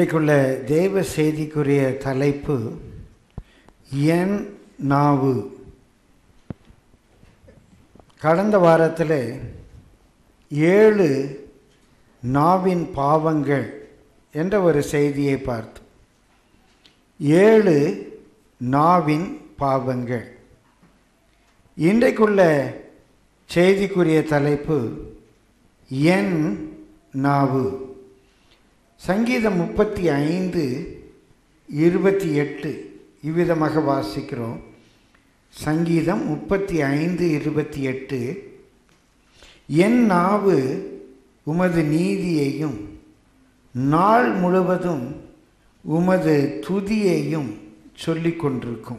இன்றைக்குள்ள தேவ செய்திக்குரிய தலைப்பு என் நாவு கடந்த வாரத்தில் ஏழு நாவின் பாவங்கள் என்ற ஒரு செய்தியை பார்த்தோம் ஏழு நாவின் பாவங்கள் இன்றைக்குள்ள செய்திக்குரிய தலைப்பு என் நாவு சங்கீதம் முப்பத்தி ஐந்து இருபத்தி எட்டு இவ்விதமாக வாசிக்கிறோம் சங்கீதம் முப்பத்தி ஐந்து இருபத்தி எட்டு என் நாவு உமது நீதியையும் நாள் முழுவதும் உமது துதியையும் சொல்லிக் கொண்டிருக்கும்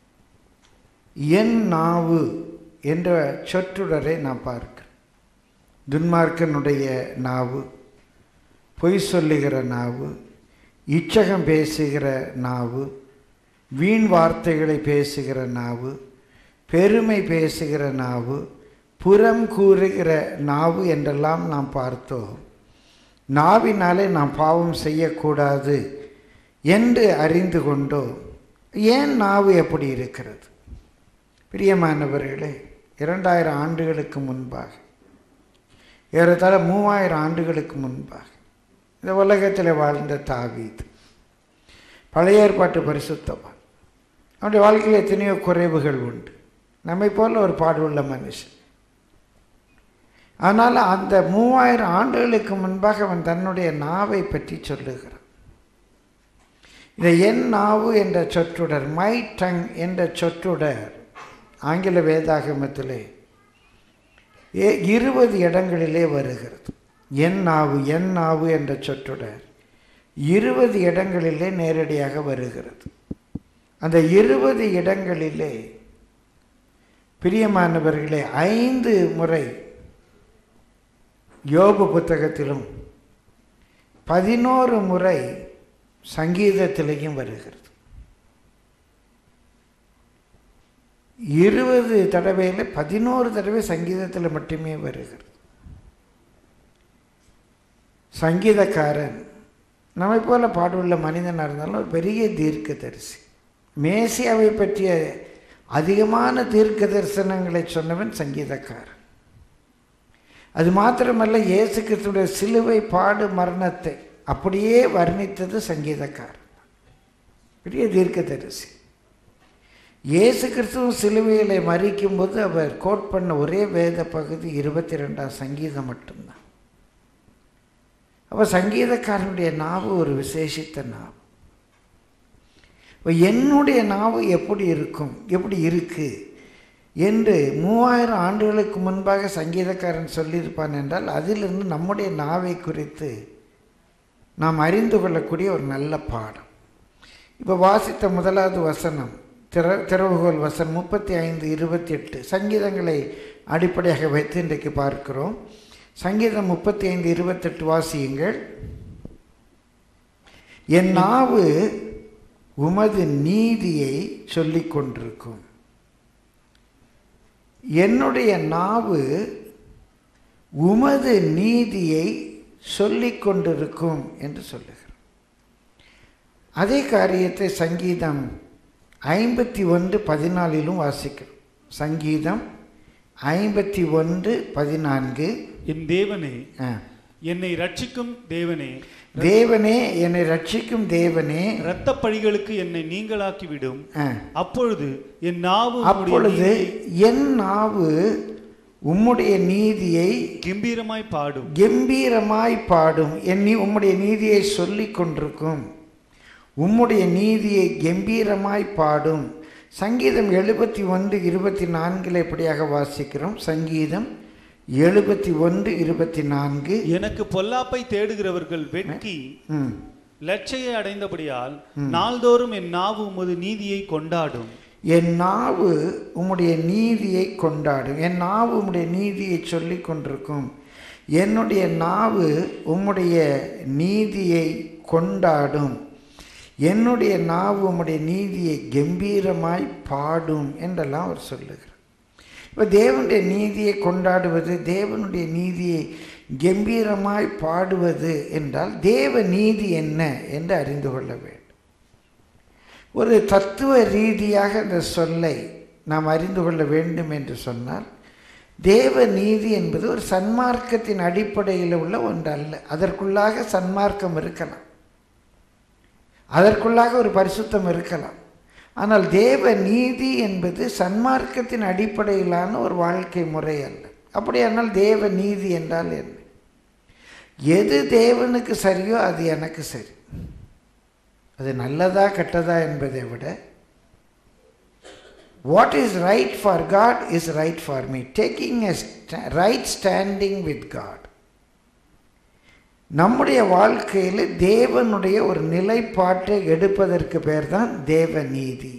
என் நாவு என்ற சொற்றொடரை நான் பார்க்கிறேன் துன்மார்க்கனுடைய நாவு பொய் சொல்லுகிற நாவு இச்சகம் பேசுகிற நாவு வீண் வார்த்தைகளை பேசுகிற நாவு பெருமை பேசுகிற நாவு புறம் கூறுகிற நாவு என்றெல்லாம் நாம் பார்த்தோம் நாவினாலே நாம் பாவம் செய்யக்கூடாது என்று அறிந்து கொண்டோ ஏன் நாவு எப்படி இருக்கிறது பிரியமானவர்களே இரண்டாயிரம் ஆண்டுகளுக்கு முன்பாக ஏறத்தாழ மூவாயிரம் ஆண்டுகளுக்கு முன்பாக இந்த உலகத்தில் வாழ்ந்த தாவீது பழைய ஏற்பாட்டு பரிசுத்தவான் அவனுடைய வாழ்க்கையில் எத்தனையோ குறைவுகள் உண்டு நம்மை போல ஒரு பாடுள்ள மனுஷன் ஆனால் அந்த மூவாயிரம் ஆண்டுகளுக்கு முன்பாக அவன் தன்னுடைய நாவை பற்றி சொல்லுகிறான் இதை என் நாவு என்ற சொற்றொடர் மை டங் என்ற சொற்றொடர் ஆங்கில வேதாகமத்திலே ஏ இருபது இடங்களிலே வருகிறது என் நாவு என் நாவு என்ற சொற்றொடர் இருபது இடங்களிலே நேரடியாக வருகிறது அந்த இருபது இடங்களிலே பிரியமானவர்களே ஐந்து முறை யோபு புத்தகத்திலும் பதினோரு முறை சங்கீதத்திலேயும் வருகிறது இருபது தடவையில் பதினோரு தடவை சங்கீதத்தில் மட்டுமே வருகிறது சங்கீதக்காரன் நம்மை போல பாடுள்ள மனிதனாக இருந்தாலும் ஒரு பெரிய தீர்க்க தரிசி மேசியாவை பற்றிய அதிகமான தீர்க்க தரிசனங்களை சொன்னவன் சங்கீதக்காரன் அது மாத்திரமல்ல இயேசு கிறிஸ்துடைய சிலுவை பாடு மரணத்தை அப்படியே வர்ணித்தது சங்கீதக்காரன் பெரிய தீர்க்க தரிசி இயேசு கிறிஸ்துவும் சிலுவைகளை மறிக்கும்போது அவர் கோட் பண்ண ஒரே வேத பகுதி இருபத்தி ரெண்டாம் சங்கீதம் மட்டும்தான் அப்போ சங்கீதக்காரனுடைய நாவு ஒரு விசேஷித்த நாவு இப்போ என்னுடைய நாவு எப்படி இருக்கும் எப்படி இருக்கு என்று மூவாயிரம் ஆண்டுகளுக்கு முன்பாக சங்கீதக்காரன் சொல்லியிருப்பான் என்றால் அதிலிருந்து நம்முடைய நாவை குறித்து நாம் அறிந்து கொள்ளக்கூடிய ஒரு நல்ல பாடம் இப்போ வாசித்த முதலாவது வசனம் திற திறவுகோல் வசனம் முப்பத்தி ஐந்து இருபத்தி எட்டு சங்கீதங்களை அடிப்படையாக வைத்து இன்றைக்கு பார்க்கிறோம் சங்கீதம் முப்பத்தி ஐந்து இருபத்தெட்டு வாசியுங்கள் என் நாவு உமது நீதியை சொல்லிக் கொண்டிருக்கும் என்னுடைய நாவு உமது நீதியை சொல்லிக் கொண்டிருக்கும் என்று சொல்லுகிறார் அதே காரியத்தை சங்கீதம் ஐம்பத்தி ஒன்று பதினாலிலும் வாசிக்கிறோம் சங்கீதம் ஐம்பத்தி ஒன்று பதினான்கு என் தேவனே ஆ. என்னை ரட்சிக்கும் தேவனே தேவனே என்னை ரட்சிக்கும் தேவனே இரத்த பழிகளுக்கு என்னை நீங்களாக்கி விடும் ஆ. அப்பொழுது என் நாவு உம்முடைய அப்பொழுது நீதியை என் நாவு உம்முடைய நீதியை கம்பீரமாய் பாடும் கம்பீரமாய் பாடும் என் நீ உம்முடைய நீதியை சொல்லிக் கொண்டிருக்கும் உம்முடைய நீதியை கம்பீரமாய் பாடும் சங்கீதம் எழுபத்தி ஒன்று இருபத்தி நான்கில் எப்படியாக வாசிக்கிறோம் சங்கீதம் எழுபத்தி ஒன்று இருபத்தி நான்கு எனக்கு பொல்லாப்பை தேடுகிறவர்கள் வெட்கி ம் லட்சையை அடைந்தபடியால் நாள்தோறும் என் நாவு உமது நீதியை கொண்டாடும் என் நாவு உம்முடைய நீதியை கொண்டாடும் என் நாவு உம்முடைய நீதியை சொல்லிக் கொண்டிருக்கும் என்னுடைய நாவு உம்முடைய நீதியை கொண்டாடும் என்னுடைய நாவு உம்முடைய நீதியை கம்பீரமாய் பாடும் என்றெல்லாம் அவர் சொல்லுகிறார் இப்போ தேவனுடைய நீதியை கொண்டாடுவது தேவனுடைய நீதியை கம்பீரமாய் பாடுவது என்றால் தேவ நீதி என்ன என்று அறிந்து கொள்ள வேண்டும் ஒரு தத்துவ ரீதியாக இந்த சொல்லை நாம் அறிந்து கொள்ள வேண்டும் என்று சொன்னால் தேவ நீதி என்பது ஒரு சன்மார்க்கத்தின் அடிப்படையில் உள்ள ஒன்று அல்ல அதற்குள்ளாக சன்மார்க்கம் இருக்கலாம் அதற்குள்ளாக ஒரு பரிசுத்தம் இருக்கலாம் ஆனால் தேவ நீதி என்பது சன்மார்க்கத்தின் அடிப்படையிலான ஒரு வாழ்க்கை முறை அல்ல அப்படியானால் தேவ நீதி என்றால் என்ன எது தேவனுக்கு சரியோ அது எனக்கு சரி அது நல்லதா கெட்டதா என்பதை விட what is right for God is right for me taking a right standing with God நம்முடைய வாழ்க்கையில் தேவனுடைய ஒரு நிலைப்பாட்டை எடுப்பதற்கு பேர் தான் தேவ நீதி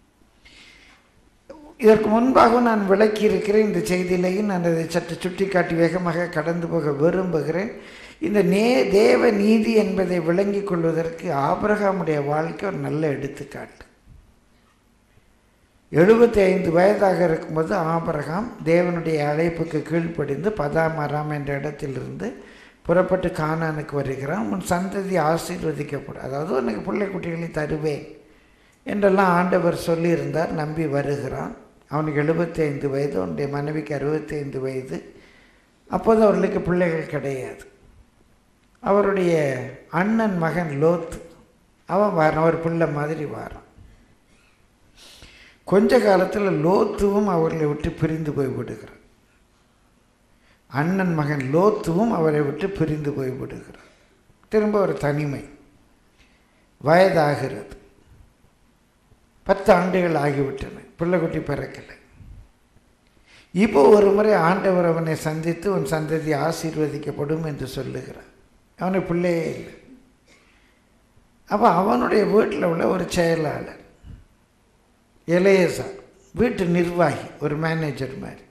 இதற்கு முன்பாக நான் விளக்கி இருக்கிறேன் இந்த செய்தியிலையும் நான் அதை சற்று சுட்டிக்காட்டி வேகமாக கடந்து போக விரும்புகிறேன் இந்த நே தேவ நீதி என்பதை விளங்கிக் கொள்வதற்கு ஆபிரகாமுடைய வாழ்க்கை ஒரு நல்ல எடுத்துக்காட்டு எழுபத்தி ஐந்து வயதாக இருக்கும்போது ஆபிரகாம் தேவனுடைய அழைப்புக்கு கீழ்ப்படிந்து பதாமராம் என்ற இடத்திலிருந்து புறப்பட்டு கானானுக்கு வருகிறான் உன் சந்ததி ஆசீர்வதிக்கப்படும் அதாவது உனக்கு பிள்ளை குட்டிகளை தருவேன் என்றெல்லாம் ஆண்டவர் சொல்லியிருந்தார் நம்பி வருகிறான் அவனுக்கு எழுபத்தி ஐந்து வயது அவனுடைய மனைவிக்கு அறுபத்தி ஐந்து வயது அப்போது அவர்களுக்கு பிள்ளைகள் கிடையாது அவருடைய அண்ணன் மகன் லோத் அவன் வாரான் ஒரு பிள்ளை மாதிரி வாரான் கொஞ்ச காலத்தில் லோத்துவும் அவர்களை விட்டு பிரிந்து போய் விடுகிறான் அண்ணன் மகன் லோத்துவும் அவரை விட்டு பிரிந்து போய் விடுகிறார் திரும்ப ஒரு தனிமை வயதாகிறது பத்து ஆண்டுகள் ஆகிவிட்டன பிள்ளைக்குட்டி பிறக்கலை இப்போ ஒரு முறை ஆண்டவர் அவனை சந்தித்து உன் சந்ததி ஆசீர்வதிக்கப்படும் என்று சொல்லுகிறார் அவனுக்கு பிள்ளையே இல்லை அப்போ அவனுடைய வீட்டில் உள்ள ஒரு செயலாளர் எலேசா வீட்டு நிர்வாகி ஒரு மேனேஜர் மாதிரி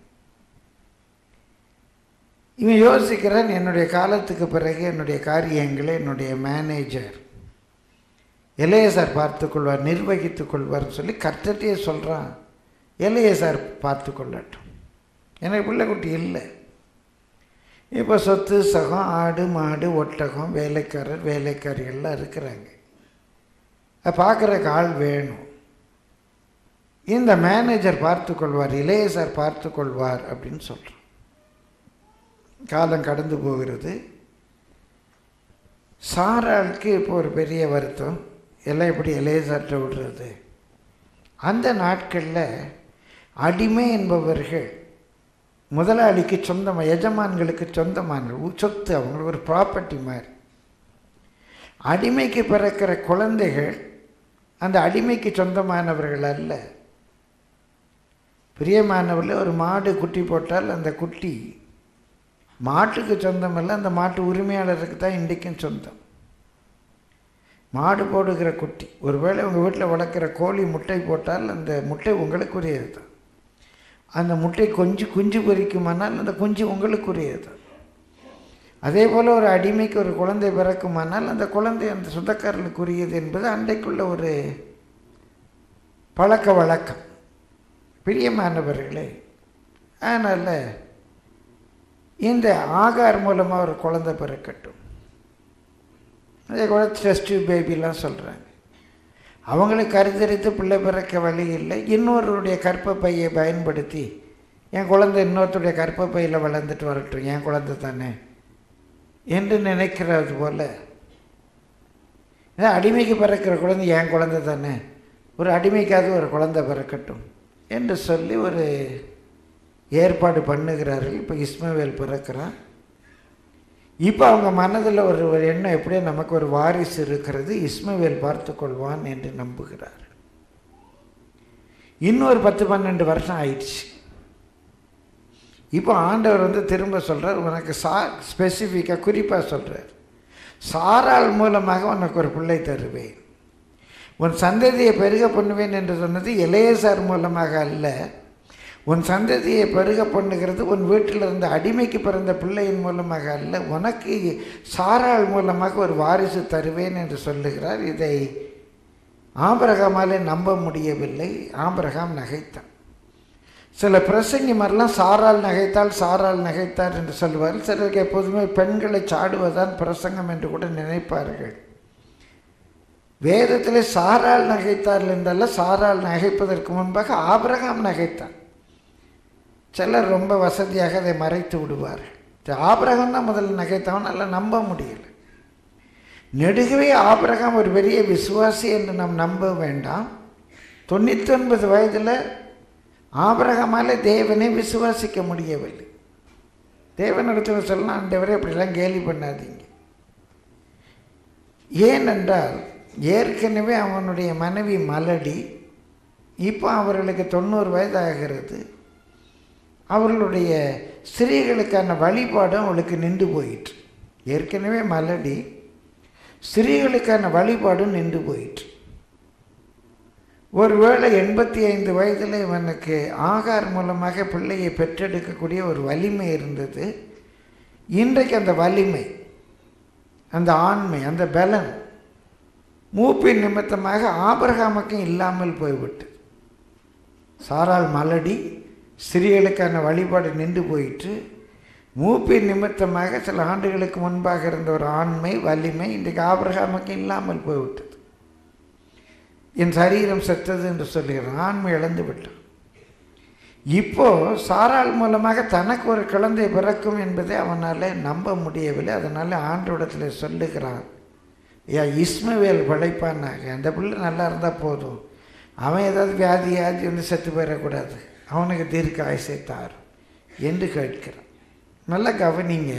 இவன் யோசிக்கிறான் என்னுடைய காலத்துக்கு பிறகு என்னுடைய காரியங்களை என்னுடைய மேனேஜர் எல்ஏஎஸ்ஆர் பார்த்துக்கொள்வார் நிர்வகித்துக் கொள்வார்னு சொல்லி கர்த்தட்டையே சொல்கிறான் எல்ஏஎஸ்ஆர் பார்த்து கொள்ளட்டும் எனக்கு பிள்ளைக்குட்டி இல்லை இப்போ சொத்து சகம் ஆடு மாடு ஒட்டகம் வேலைக்காரர் வேலைக்காரி எல்லாம் இருக்கிறாங்க அதை பார்க்குறக்கு ஆள் வேணும் இந்த மேனேஜர் பார்த்து கொள்வார் இளையசார் பார்த்து கொள்வார் அப்படின்னு சொல்கிறான் காலம் கடந்து போகிறது சாராளுக்கு இப்போ ஒரு பெரிய வருத்தம் எல்லாம் எப்படி இளையசாற்ற விடுறது அந்த நாட்களில் அடிமை என்பவர்கள் முதலாளிக்கு சொந்தமாக எஜமான்களுக்கு சொந்தமான சொத்து அவங்களுக்கு ஒரு ப்ராப்பர்ட்டி மாதிரி அடிமைக்கு பிறக்கிற குழந்தைகள் அந்த அடிமைக்கு சொந்தமானவர்கள் அல்ல பிரியமானவர்கள் ஒரு மாடு குட்டி போட்டால் அந்த குட்டி மாட்டுக்கு சொந்தம் இல்லை அந்த மாட்டு உரிமையாளருக்கு தான் இன்றைக்கும் சொந்தம் மாடு போடுகிற குட்டி ஒருவேளை உங்கள் வீட்டில் வளர்க்குற கோழி முட்டை போட்டால் அந்த முட்டை உங்களுக்குரியது தான் அந்த முட்டை கொஞ்சு குஞ்சு பொறிக்குமானால் அந்த குஞ்சு உங்களுக்குரியது தான் அதே போல் ஒரு அடிமைக்கு ஒரு குழந்தை பிறக்குமானால் அந்த குழந்தை அந்த சொந்தக்காரர்களுக்குரியது என்பது அன்றைக்குள்ள ஒரு பழக்க வழக்கம் பிரியமானவர்களே அதனால் இந்த ஆகார் மூலமாக ஒரு குழந்தை பிறக்கட்டும் அதே கூட டெஸ்ட் பேபிலாம் சொல்கிறாங்க அவங்களுக்கு கருத்தரித்து பிள்ளை பிறக்க வழி இல்லை இன்னொருடைய கற்பப்பையை பயன்படுத்தி என் குழந்தை இன்னொருத்தருடைய கற்பப்பையில் வளர்ந்துட்டு வரட்டும் என் குழந்தை தானே என்று நினைக்கிறது போல் அடிமைக்கு பிறக்கிற குழந்தை என் குழந்தை தானே ஒரு அடிமைக்காவது ஒரு குழந்தை பிறக்கட்டும் என்று சொல்லி ஒரு ஏற்பாடு பண்ணுகிறார்கள் இப்போ இஸ்மவேல் பிறக்கிறான் இப்போ அவங்க மனதில் ஒரு ஒரு எண்ணம் எப்படியோ நமக்கு ஒரு வாரிசு இருக்கிறது இஸ்மவேல் பார்த்து கொள்வான் என்று நம்புகிறார் இன்னொரு பத்து பன்னெண்டு வருஷம் ஆயிடுச்சு இப்போ ஆண்டவர் வந்து திரும்ப சொல்கிறார் உனக்கு சா ஸ்பெசிஃபிக்காக குறிப்பாக சொல்கிறார் சாரால் மூலமாக உனக்கு ஒரு பிள்ளை தருவேன் உன் சந்ததியை பெருக பண்ணுவேன் என்று சொன்னது இளையசார் மூலமாக அல்ல உன் சந்ததியை பெருக பண்ணுகிறது உன் வீட்டில் இருந்த அடிமைக்கு பிறந்த பிள்ளையின் மூலமாக அல்ல உனக்கு சாராள் மூலமாக ஒரு வாரிசு தருவேன் என்று சொல்லுகிறார் இதை ஆபரகாமாலே நம்ப முடியவில்லை ஆபரகாம் நகைத்தான் சில பிரசங்கி மாதிரிலாம் சாரால் நகைத்தால் சாரால் நகைத்தார் என்று சொல்லுவார் சிலருக்கு எப்போதுமே பெண்களை சாடுவதுதான் பிரசங்கம் என்று கூட நினைப்பார்கள் வேதத்தில் சாரால் நகைத்தார் என்றல்ல சாரால் நகைப்பதற்கு முன்பாக ஆபிரகாம் நகைத்தார் சிலர் ரொம்ப வசதியாக அதை மறைத்து விடுவார்கள் ஆபிரகாம் தான் முதல்ல நகைத்தவன் நல்லா நம்ப முடியல நெடுகவே ஆபிரகாம் ஒரு பெரிய விசுவாசி என்று நாம் நம்ப வேண்டாம் தொண்ணூற்றி ஒன்பது வயதில் ஆபிரகமால தேவனை விசுவாசிக்க முடியவில்லை தேவனிடத்தில் சொல்லலாம் ஆண்டவரே அப்படிலாம் கேலி பண்ணாதீங்க ஏனென்றால் ஏற்கனவே அவனுடைய மனைவி மலடி இப்போ அவர்களுக்கு தொண்ணூறு வயது ஆகிறது அவர்களுடைய ஸ்திரீகளுக்கான வழிபாடும் அவளுக்கு நின்று போயிற்று ஏற்கனவே மலடி ஸ்திரீகளுக்கான வழிபாடும் நின்று போயிற்று ஒருவேளை எண்பத்தி ஐந்து வயதில் இவனுக்கு ஆகார் மூலமாக பிள்ளையை பெற்றெடுக்கக்கூடிய ஒரு வலிமை இருந்தது இன்றைக்கு அந்த வலிமை அந்த ஆண்மை அந்த பலன் மூப்பின் நிமித்தமாக ஆபரகாமுக்கும் இல்லாமல் போய்விட்டு சாரால் மலடி ஸ்திரீகளுக்கான வழிபாடு நின்று போயிற்று மூப்பின் நிமித்தமாக சில ஆண்டுகளுக்கு முன்பாக இருந்த ஒரு ஆண்மை வலிமை இன்றைக்கு ஆபரகாமுக்கு இல்லாமல் போய்விட்டது என் சரீரம் செத்தது என்று சொல்லுகிறான் ஆண்மை இழந்து விட்டான் இப்போ சாரால் மூலமாக தனக்கு ஒரு குழந்தை பிறக்கும் என்பதை அவனால் நம்ப முடியவில்லை அதனால் ஆண்டோடத்தில் சொல்லுகிறான் ஐயா இஸ்மவேல் படைப்பானாக அந்த பிள்ளை நல்லா இருந்தால் போதும் அவன் ஏதாவது வியாதி வியாதி வந்து செத்து போயிடக்கூடாது அவனுக்கு தீர்க்க ஆயுசை தார் என்று கேட்கிறான் நல்லா கவனிங்க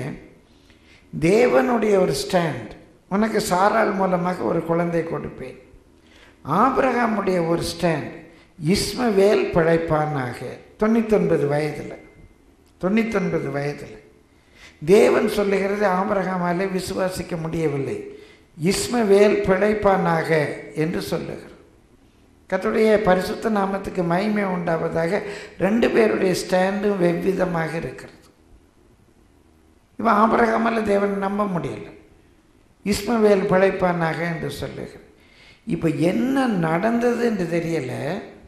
தேவனுடைய ஒரு ஸ்டாண்ட் உனக்கு சாரால் மூலமாக ஒரு குழந்தை கொடுப்பேன் ஆபிரகாமுடைய ஒரு ஸ்டாண்ட் இஸ்மவேல் பிழைப்பானாக தொண்ணூத்தொன்பது வயதில் தொண்ணூத்தொன்பது வயதில் தேவன் சொல்லுகிறது ஆபிரகாமாலே விசுவாசிக்க முடியவில்லை இஸ்மவேல் பிழைப்பானாக என்று சொல்லுகிறார் கத்துடைய பரிசுத்த நாமத்துக்கு மகிமை உண்டாவதாக ரெண்டு பேருடைய ஸ்டாண்டும் வெவ்விதமாக இருக்கிறது இவன் ஆபரகாமால் தேவன் நம்ப முடியல இஸ்மவேல் பிழைப்பானாக என்று சொல்லுகிறார் இப்போ என்ன நடந்தது என்று தெரியலை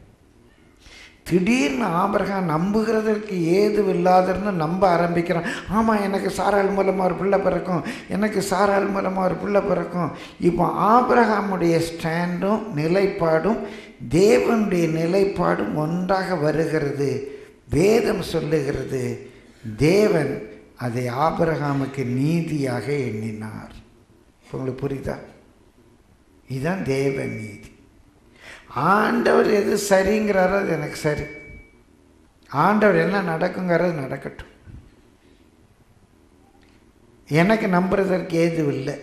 திடீர்னு ஆபரகம் நம்புகிறதற்கு ஏதும் இல்லாதன்னு நம்ப ஆரம்பிக்கிறான் ஆமாம் எனக்கு சாராள் மூலமாக ஒரு பிள்ளை பிறக்கும் எனக்கு சாராள் மூலமாக ஒரு பிள்ளை பிறக்கும் இப்போ ஆபிரகாமுடைய ஸ்டாண்டும் நிலைப்பாடும் தேவனுடைய நிலைப்பாடும் ஒன்றாக வருகிறது வேதம் சொல்லுகிறது தேவன் அதை ஆபிரகாமுக்கு நீதியாக எண்ணினார் இப்போ உங்களுக்கு புரியுதா இதுதான் தேவ நீதி ஆண்டவர் எது சரிங்கிறாரோ அது எனக்கு சரி ஆண்டவர் என்ன நடக்குங்கிறது நடக்கட்டும் எனக்கு நம்புறதற்கு ஏதும் இல்லை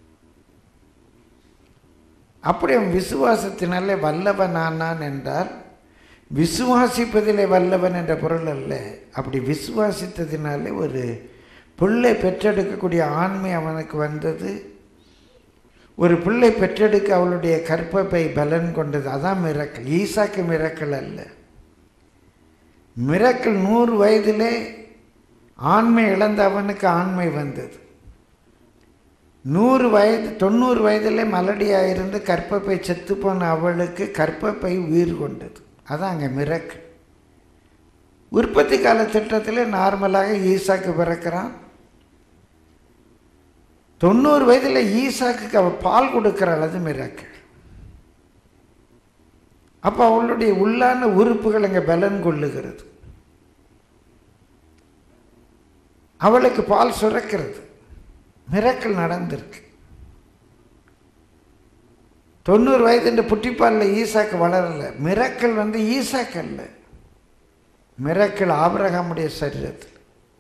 அப்படி அவன் விசுவாசத்தினாலே வல்லவன் ஆனான் என்றால் விசுவாசிப்பதிலே வல்லவன் என்ற பொருள் அல்ல அப்படி விசுவாசித்ததினாலே ஒரு பிள்ளை பெற்றெடுக்கக்கூடிய ஆண்மை அவனுக்கு வந்தது ஒரு பிள்ளை பெற்றெடுக்க அவளுடைய கற்பப்பை பலன் கொண்டது அதான் மிரக்கல் ஈசாக்கு மிரக்கல் அல்ல மிரக்கல் நூறு வயதிலே ஆண்மை இழந்த அவனுக்கு ஆண்மை வந்தது நூறு வயது தொண்ணூறு வயதிலே மலடியாக இருந்து கற்பப்பை செத்து போன அவளுக்கு கற்பப்பை உயிர் கொண்டது அதான் அங்கே மிரக்கல் உற்பத்தி கால திட்டத்தில் நார்மலாக ஈசாக்கு பிறக்கிறான் தொண்ணூறு வயதில் ஈசாக்கு அவள் பால் கொடுக்கிறாள் அது மிராக்கள் அப்போ அவளுடைய உள்ளான உறுப்புகள் அங்கே பலன் கொள்ளுகிறது அவளுக்கு பால் சுரக்கிறது மிரக்கல் நடந்திருக்கு தொண்ணூறு வயது இந்த புட்டிப்பாலில் ஈசாக்கு வளரல மிரக்கல் வந்து ஈசாக்கு அல்ல மிரக்கல் ஆபிரகாமுடைய சரீரத்தில்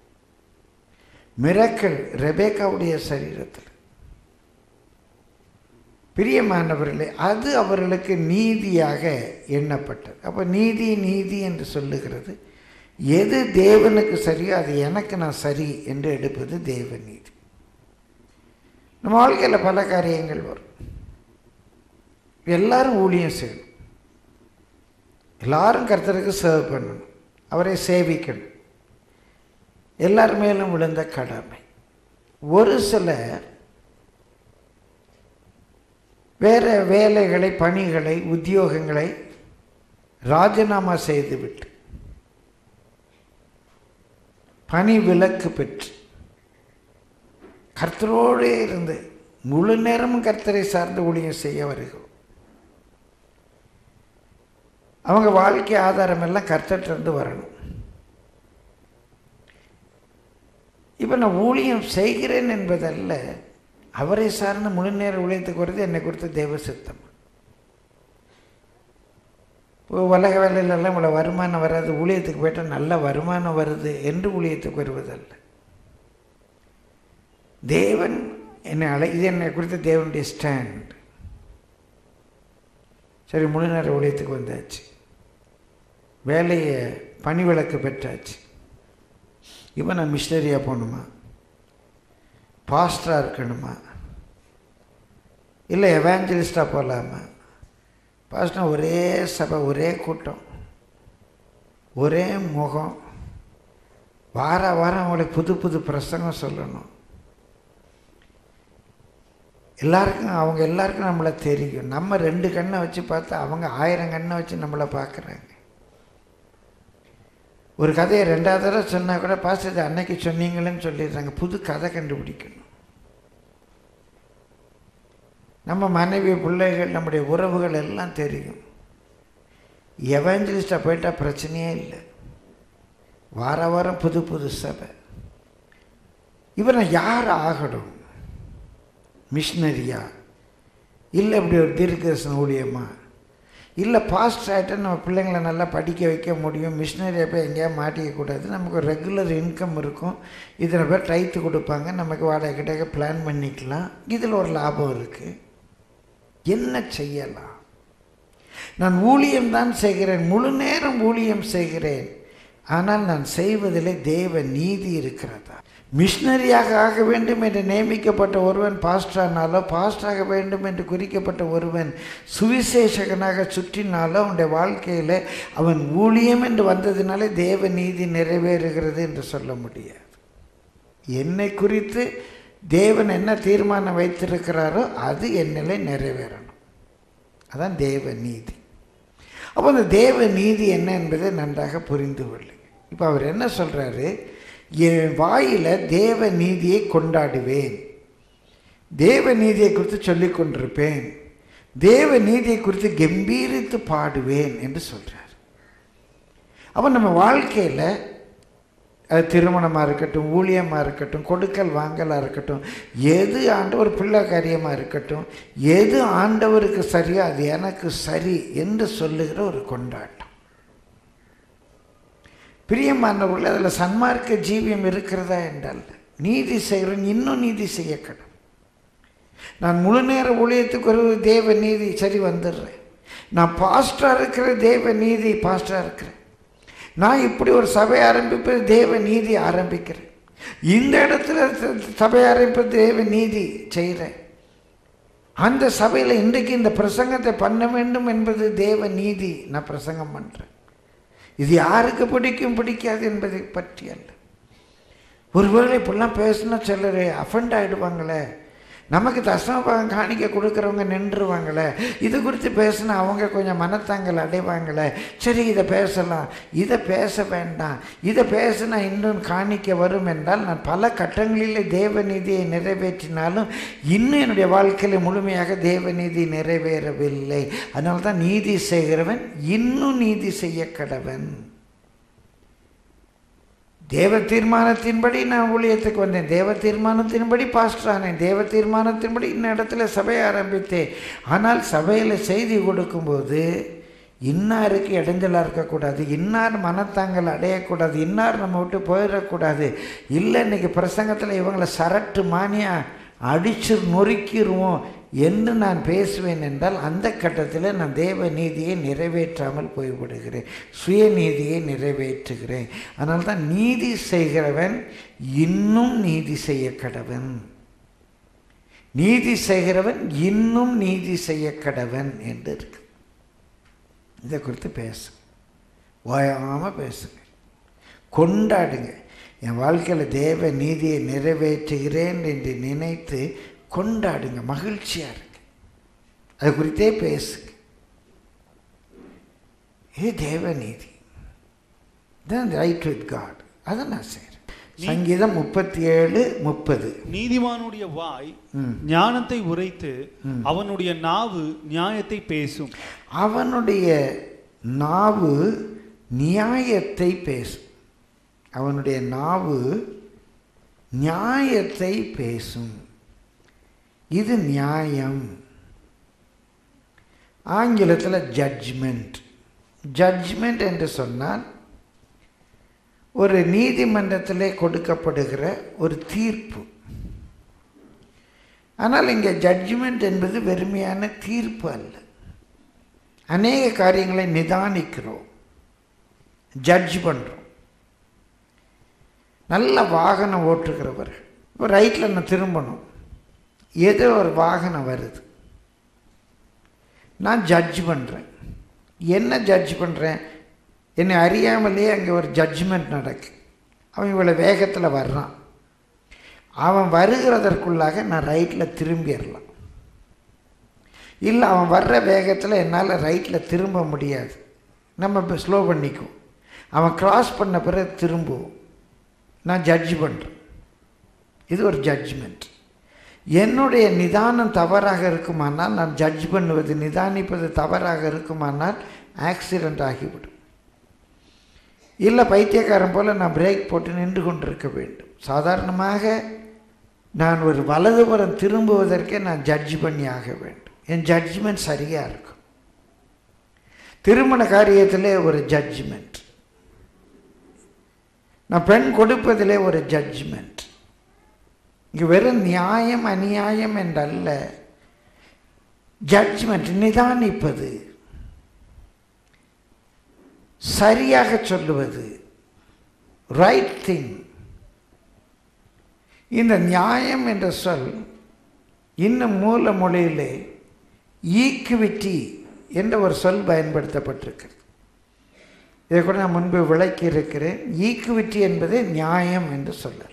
மிரக்கல் ரெபேக்காவுடைய சரீரத்தில் பிரியமானவர்களே அது அவர்களுக்கு நீதியாக எண்ணப்பட்டது அப்போ நீதி நீதி என்று சொல்லுகிறது எது தேவனுக்கு சரியோ அது எனக்கு நான் சரி என்று எடுப்பது தேவ நீதி நம்ம வாழ்க்கையில் பல காரியங்கள் வரும் எல்லாரும் ஊழியம் செய்யணும் எல்லாரும் கர்த்தருக்கு சர்வ் பண்ணணும் அவரை சேவிக்கணும் எல்லார் மேலும் விழுந்த கடமை ஒரு சிலர் வேற வேலைகளை பணிகளை உத்தியோகங்களை ராஜினாமா செய்துவிட்டு பணி விலக்கு பெற்று கர்த்தரோடே இருந்து முழு நேரமும் கர்த்தரை சார்ந்து ஊழியம் செய்ய வருகிறோம் அவங்க வாழ்க்கை ஆதாரம் எல்லாம் கர்த்தர்கிட்ட வரணும் இப்போ நான் ஊழியம் செய்கிறேன் என்பதல்ல அவரை சார்ந்த முழு நேர ஊழியத்துக்கு வருது என்னை குறித்த தெய்வ சித்தம் இப்போ உலக வேலையிலெல்லாம் இவ்வளோ வருமானம் வராது ஊழியத்துக்கு போயிட்டால் நல்ல வருமானம் வருது என்று ஊழியத்துக்கு வருவதல்ல தேவன் என்னை அழை இது என்னை குறித்த தேவனுடைய ஸ்டாண்ட் சரி முழு நேர ஊழியத்துக்கு வந்தாச்சு வேலையை பணி விளக்கு பெற்றாச்சு இப்போ நான் மிஷினரியாக போகணுமா பாஸ்டராக இருக்கணுமா இல்லை எவாஞ்சலிஸ்டாக போகலாமா பாஸ்டர் ஒரே சபை ஒரே கூட்டம் ஒரே முகம் வார வாரம் அவங்களுக்கு புது புது பிரசங்கம் சொல்லணும் எல்லாருக்கும் அவங்க எல்லாருக்கும் நம்மளை தெரியும் நம்ம ரெண்டு கண்ணை வச்சு பார்த்தா அவங்க ஆயிரம் கண்ணை வச்சு நம்மளை பார்க்குறாங்க ஒரு கதையை ரெண்டாவது தடவை சொன்னால் கூட பாஸ்டர் இது அன்னைக்கு சொன்னீங்களேன்னு சொல்லிடுறாங்க புது கதை கண்டுபிடிக்கணும் நம்ம மனைவி பிள்ளைகள் நம்முடைய உறவுகள் எல்லாம் தெரியும் எவாஞ்சலிஸ்டாக போயிட்டால் பிரச்சனையே இல்லை வார வாரம் புது புது சபை இவரை யார் ஆகணும் மிஷினரியா இல்லை இப்படி ஒரு தீர்க்கதர்சன ஊழியமா இல்லை பாஸ்ட் ஆகிட்டு நம்ம பிள்ளைங்களை நல்லா படிக்க வைக்க முடியும் மிஷினரியை போய் எங்கேயா மாட்டிக்கக்கூடாது நமக்கு ஒரு ரெகுலர் இன்கம் இருக்கும் இதில் பேர் டைத்து கொடுப்பாங்க நமக்கு வாடகை கிட்ட பிளான் பண்ணிக்கலாம் இதில் ஒரு லாபம் இருக்குது என்ன செய்யலாம் நான் ஊழியம் தான் செய்கிறேன் முழு நேரம் ஊழியம் செய்கிறேன் ஆனால் நான் செய்வதிலே தேவ நீதி இருக்கிறதா மிஷினரியாக ஆக வேண்டும் என்று நியமிக்கப்பட்ட ஒருவன் பாஸ்டரானாலோ பாஸ்டராக வேண்டும் என்று குறிக்கப்பட்ட ஒருவன் சுவிசேஷகனாக சுற்றினாலோ அவனுடைய வாழ்க்கையில் அவன் ஊழியம் என்று வந்ததினாலே தேவ நீதி நிறைவேறுகிறது என்று சொல்ல முடியாது என்னை குறித்து தேவன் என்ன தீர்மானம் வைத்திருக்கிறாரோ அது என்னிலே நிறைவேறணும் அதான் தேவ நீதி அப்போ அந்த தேவ நீதி என்ன என்பதை நன்றாக புரிந்து கொள்ளுங்க இப்போ அவர் என்ன சொல்கிறாரு என் வாயில் தேவ நீதியை கொண்டாடுவேன் தேவ நீதியை குறித்து சொல்லிக் கொண்டிருப்பேன் தேவ நீதியை குறித்து கம்பீரித்து பாடுவேன் என்று சொல்கிறார் அப்போ நம்ம வாழ்க்கையில் அது திருமணமாக இருக்கட்டும் ஊழியமாக இருக்கட்டும் கொடுக்கல் வாங்கலாக இருக்கட்டும் எது ஆண்டவர் பிள்ளை காரியமாக இருக்கட்டும் எது ஆண்டவருக்கு சரியோ அது எனக்கு சரி என்று சொல்லுகிற ஒரு கொண்டாட்டம் பிரியமானவர்கள் அதில் சன்மார்க்க ஜீவியம் இருக்கிறதா என்றால் நீதி செய்கிறேன் இன்னும் நீதி செய்யக்கணும் நான் முழு நேர ஊழியத்துக்கு ஒரு தேவ நீதி சரி வந்துடுறேன் நான் பாஸ்டராக இருக்கிற தேவ நீதி பாஸ்டராக இருக்கிறேன் நான் இப்படி ஒரு சபை ஆரம்பிப்பது தேவ நீதி ஆரம்பிக்கிறேன் இந்த இடத்துல சபை ஆரம்பிப்பது தேவ நீதி செய்கிறேன் அந்த சபையில் இன்றைக்கு இந்த பிரசங்கத்தை பண்ண வேண்டும் என்பது தேவ நீதி நான் பிரசங்கம் பண்ணுறேன் இது யாருக்கு பிடிக்கும் பிடிக்காது என்பதை பற்றி அல்ல ஒருவேளை இப்படிலாம் பேசினா சிலர் அஃபண்ட் ஆகிடுவாங்களே நமக்கு தசமபாகம் காணிக்க கொடுக்குறவங்க நின்றுவாங்களே இது குறித்து பேசினா அவங்க கொஞ்சம் மனத்தாங்கல் அடைவாங்களே சரி இதை பேசலாம் இதை பேச வேண்டாம் இதை பேசினா இன்னும் காணிக்க வரும் என்றால் நான் பல கட்டங்களிலே தேவநீதியை நிறைவேற்றினாலும் இன்னும் என்னுடைய வாழ்க்கையில் முழுமையாக தேவநீதி நிறைவேறவில்லை அதனால தான் நீதி செய்கிறவன் இன்னும் நீதி செய்ய கடவன் தேவ தீர்மானத்தின்படி நான் ஊழியத்துக்கு வந்தேன் தேவ தீர்மானத்தின்படி பாஸ்டர் ஆனேன் தேவ தீர்மானத்தின்படி இந்த இடத்துல சபையை ஆரம்பித்தேன் ஆனால் சபையில் செய்தி கொடுக்கும்போது இன்னாருக்கு இடைஞ்சலாக இருக்கக்கூடாது இன்னார் மனத்தாங்கல் அடையக்கூடாது இன்னார் நம்ம விட்டு போயிடக்கூடாது இல்லை இன்னைக்கு பிரசங்கத்தில் இவங்களை சரட்டு மானியாக அடிச்சு நொறுக்கிடுவோம் என்று நான் பேசுவேன் என்றால் அந்த கட்டத்தில் நான் தேவ நீதியை நிறைவேற்றாமல் போய்விடுகிறேன் சுயநீதியை நிறைவேற்றுகிறேன் அதனால தான் நீதி செய்கிறவன் இன்னும் நீதி செய்ய கடவன் நீதி செய்கிறவன் இன்னும் நீதி செய்ய கடவன் என்று இருக்கு இதை குறித்து பேசுங்க ஓயாமல் பேசுங்க கொண்டாடுங்க என் வாழ்க்கையில் தேவ நீதியை நிறைவேற்றுகிறேன் என்று நினைத்து கொண்டாடுங்க மகிழ்ச்சியாக இருக்கு அது குறித்தே பேசுங்க இது தேவ நீதி தான் ரைட் வித் காட் அதை நான் செய்கிறேன் சங்கீதம் முப்பத்தி ஏழு முப்பது நீதிமானுடைய வாய் ம். ஞானத்தை உரைத்து அவனுடைய நாவு நியாயத்தை பேசும் அவனுடைய நாவு நியாயத்தை பேசும் அவனுடைய நாவு நியாயத்தை பேசும் இது நியாயம் ஆங்கிலத்தில் ஜட்ஜ்மெண்ட் ஜட்ஜ்மெண்ட் என்று சொன்னால் ஒரு நீதிமன்றத்திலே கொடுக்கப்படுகிற ஒரு தீர்ப்பு ஆனால் இங்கே ஜட்ஜ்மெண்ட் என்பது வெறுமையான தீர்ப்பு அல்ல அநேக காரியங்களை நிதானிக்கிறோம் ஜட்ஜ் பண்ணுறோம் நல்ல வாகனம் ஓட்டுகிறவர் இப்போ ரைட்டில் நான் திரும்பணும் ஏதோ ஒரு வாகனம் வருது நான் ஜட்ஜ் பண்ணுறேன் என்ன ஜட்ஜ் பண்ணுறேன் என்னை அறியாமலேயே அங்கே ஒரு ஜட்ஜ்மெண்ட் நடக்கு அவன் இவ்வளோ வேகத்தில் வர்றான் அவன் வருகிறதற்குள்ளாக நான் ரைட்டில் திரும்பிடலாம் இல்லை அவன் வர்ற வேகத்தில் என்னால் ரைட்டில் திரும்ப முடியாது நம்ம இப்போ ஸ்லோ பண்ணிக்குவோம் அவன் கிராஸ் பண்ண பிறகு திரும்புவோம் நான் ஜட்ஜ் பண்ணுறேன் இது ஒரு ஜட்ஜ்மெண்ட் என்னுடைய நிதானம் தவறாக இருக்குமானால் நான் ஜட்ஜ் பண்ணுவது நிதானிப்பது தவறாக இருக்குமானால் ஆக்சிடெண்ட் ஆகிவிடும் இல்லை பைத்தியக்காரன் போல் நான் பிரேக் போட்டு நின்று கொண்டிருக்க வேண்டும் சாதாரணமாக நான் ஒரு வலதுபுறம் திரும்புவதற்கே நான் ஜட்ஜ் பண்ணி ஆக வேண்டும் என் ஜட்ஜ்மெண்ட் சரியாக இருக்கும் திருமண காரியத்திலே ஒரு ஜட்ஜ்மெண்ட் நான் பெண் கொடுப்பதிலே ஒரு ஜட்ஜ்மெண்ட் இங்கே வெறும் நியாயம் அநியாயம் என்றல்ல ஜட்ஜ்மெண்ட் நிதானிப்பது சரியாக சொல்லுவது ரைட் திங் இந்த நியாயம் என்ற சொல் இன்னும் மூல மொழியிலே ஈக்குவிட்டி என்ற ஒரு சொல் பயன்படுத்தப்பட்டிருக்கிறது இதை கூட நான் முன்பு விளக்கி இருக்கிறேன் ஈக்குவிட்டி என்பது நியாயம் என்று சொல்லலாம்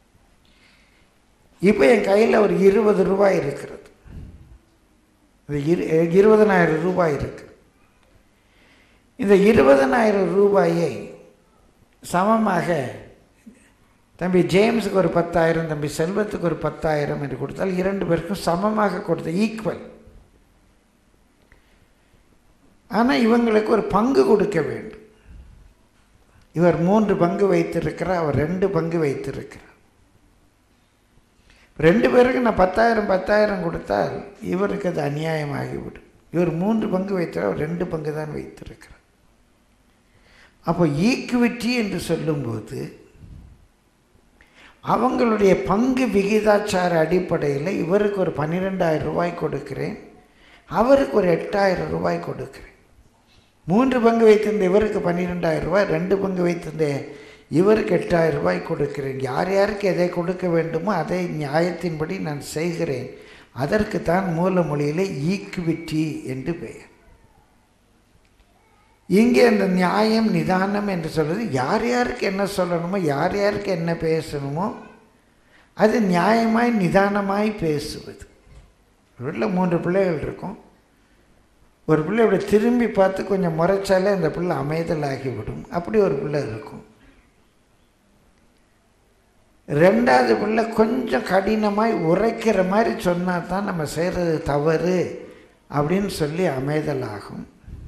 இப்போ என் கையில் ஒரு இருபது ரூபாய் இருக்கிறது இது இரு இருபதனாயிரம் ரூபாய் இருக்கு இந்த இருபதனாயிரம் ரூபாயை சமமாக தம்பி ஜேம்ஸுக்கு ஒரு பத்தாயிரம் தம்பி செல்வத்துக்கு ஒரு பத்தாயிரம் என்று கொடுத்தால் இரண்டு பேருக்கும் சமமாக கொடுத்த ஈக்குவல் ஆனால் இவங்களுக்கு ஒரு பங்கு கொடுக்க வேண்டும் இவர் மூன்று பங்கு வைத்திருக்கிறார் அவர் ரெண்டு பங்கு வைத்திருக்கிறார் ரெண்டு பேருக்கு நான் பத்தாயிரம் பத்தாயிரம் கொடுத்தால் இவருக்கு அது அநியாயமாகிவிடும் இவர் மூன்று பங்கு வைத்தார் அவர் ரெண்டு பங்கு தான் வைத்திருக்கிறார் அப்போ ஈக்குவிட்டி என்று சொல்லும்போது அவங்களுடைய பங்கு விகிதாச்சார அடிப்படையில் இவருக்கு ஒரு பன்னிரெண்டாயிரம் ரூபாய் கொடுக்கிறேன் அவருக்கு ஒரு எட்டாயிரம் ரூபாய் கொடுக்கிறேன் மூன்று பங்கு வைத்திருந்த இவருக்கு பன்னிரெண்டாயிரம் ரூபாய் ரெண்டு பங்கு வைத்திருந்த இவருக்கு எட்டாயிரம் ரூபாய் கொடுக்கிறேன் யார் யாருக்கு எதை கொடுக்க வேண்டுமோ அதை நியாயத்தின்படி நான் செய்கிறேன் அதற்குத்தான் மூல மொழியில் ஈக்குவிட்டி என்று பெயர் இங்கே அந்த நியாயம் நிதானம் என்று சொல்வது யார் யாருக்கு என்ன சொல்லணுமோ யார் யாருக்கு என்ன பேசணுமோ அது நியாயமாய் நிதானமாய் பேசுவது வீட்டில் மூன்று பிள்ளைகள் இருக்கும் ஒரு பிள்ளை இப்படி திரும்பி பார்த்து கொஞ்சம் முறைச்சாலே அந்த பிள்ளை அமைதல் ஆகிவிடும் அப்படி ஒரு பிள்ளை இருக்கும் ரெண்டாவது பிள்ளை கொஞ்சம் கடினமாய் உரைக்கிற மாதிரி சொன்னால் தான் நம்ம செய்கிறது தவறு அப்படின்னு சொல்லி அமைதல் ஆகும்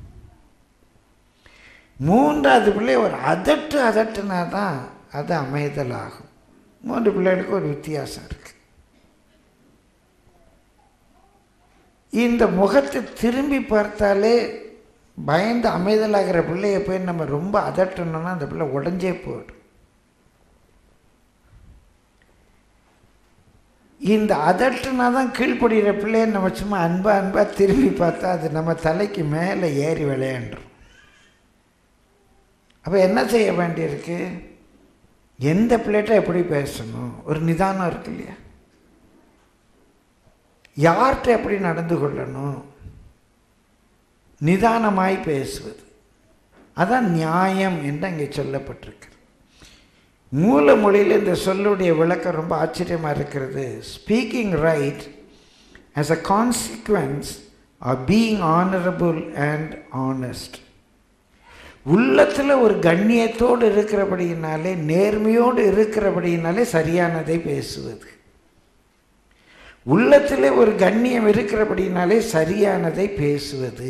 மூன்றாவது பிள்ளை ஒரு அதட்டு அதட்டுனா தான் அது அமைதல் ஆகும் மூன்று பிள்ளைகளுக்கு ஒரு வித்தியாசம் இருக்கு இந்த முகத்தை திரும்பி பார்த்தாலே பயந்து அமைதலாகிற பிள்ளைய போய் நம்ம ரொம்ப அதட்டணும்னா அந்த பிள்ளை உடஞ்சே போயிடும் இந்த அதட்டுனா தான் கீழ்ப்படுகிற பிள்ளைய நம்ம சும்மா அன்பா அன்பா திரும்பி பார்த்தா அது நம்ம தலைக்கு மேலே ஏறி விளையாண்டுரும் அப்போ என்ன செய்ய வேண்டியிருக்கு எந்த பிள்ளைகிட்ட எப்படி பேசணும் ஒரு நிதானம் இருக்கு இல்லையா யார்கிட்ட எப்படி நடந்து கொள்ளணும் நிதானமாய் பேசுவது அதான் நியாயம் என்று அங்கே சொல்லப்பட்டிருக்கு மூல மொழியில் இந்த சொல்லுடைய விளக்கம் ரொம்ப ஆச்சரியமாக இருக்கிறது speaking right as a consequence of being honourable and honest உள்ளத்தில் ஒரு கண்ணியத்தோடு இருக்கிறபடியினாலே நேர்மையோடு இருக்கிறபடியினாலே சரியானதை பேசுவது உள்ளத்தில் ஒரு கண்ணியம் இருக்கிறபடினாலே சரியானதை பேசுவது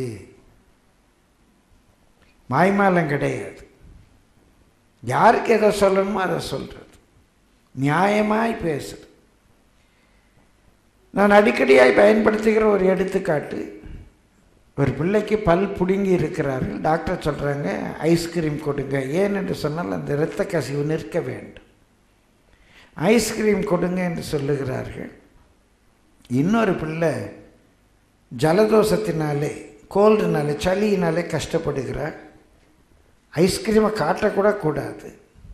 மாய்மாலம் கிடையாது யாருக்கு எதை சொல்லணுமோ அதை சொல்கிறது நியாயமாய் பேசுறது நான் அடிக்கடியாய் பயன்படுத்துகிற ஒரு எடுத்துக்காட்டு ஒரு பிள்ளைக்கு பல் பிடுங்கி இருக்கிறார்கள் டாக்டர் சொல்கிறாங்க ஐஸ்கிரீம் கொடுங்க ஏன் என்று சொன்னால் அந்த இரத்த கசிவு நிற்க வேண்டும் ஐஸ்கிரீம் கொடுங்க என்று சொல்லுகிறார்கள் இன்னொரு பிள்ளை ஜலதோஷத்தினாலே கோல்டுனாலே சளியினாலே கஷ்டப்படுகிறார் ஐஸ்கிரீமை காட்டக்கூட கூடாது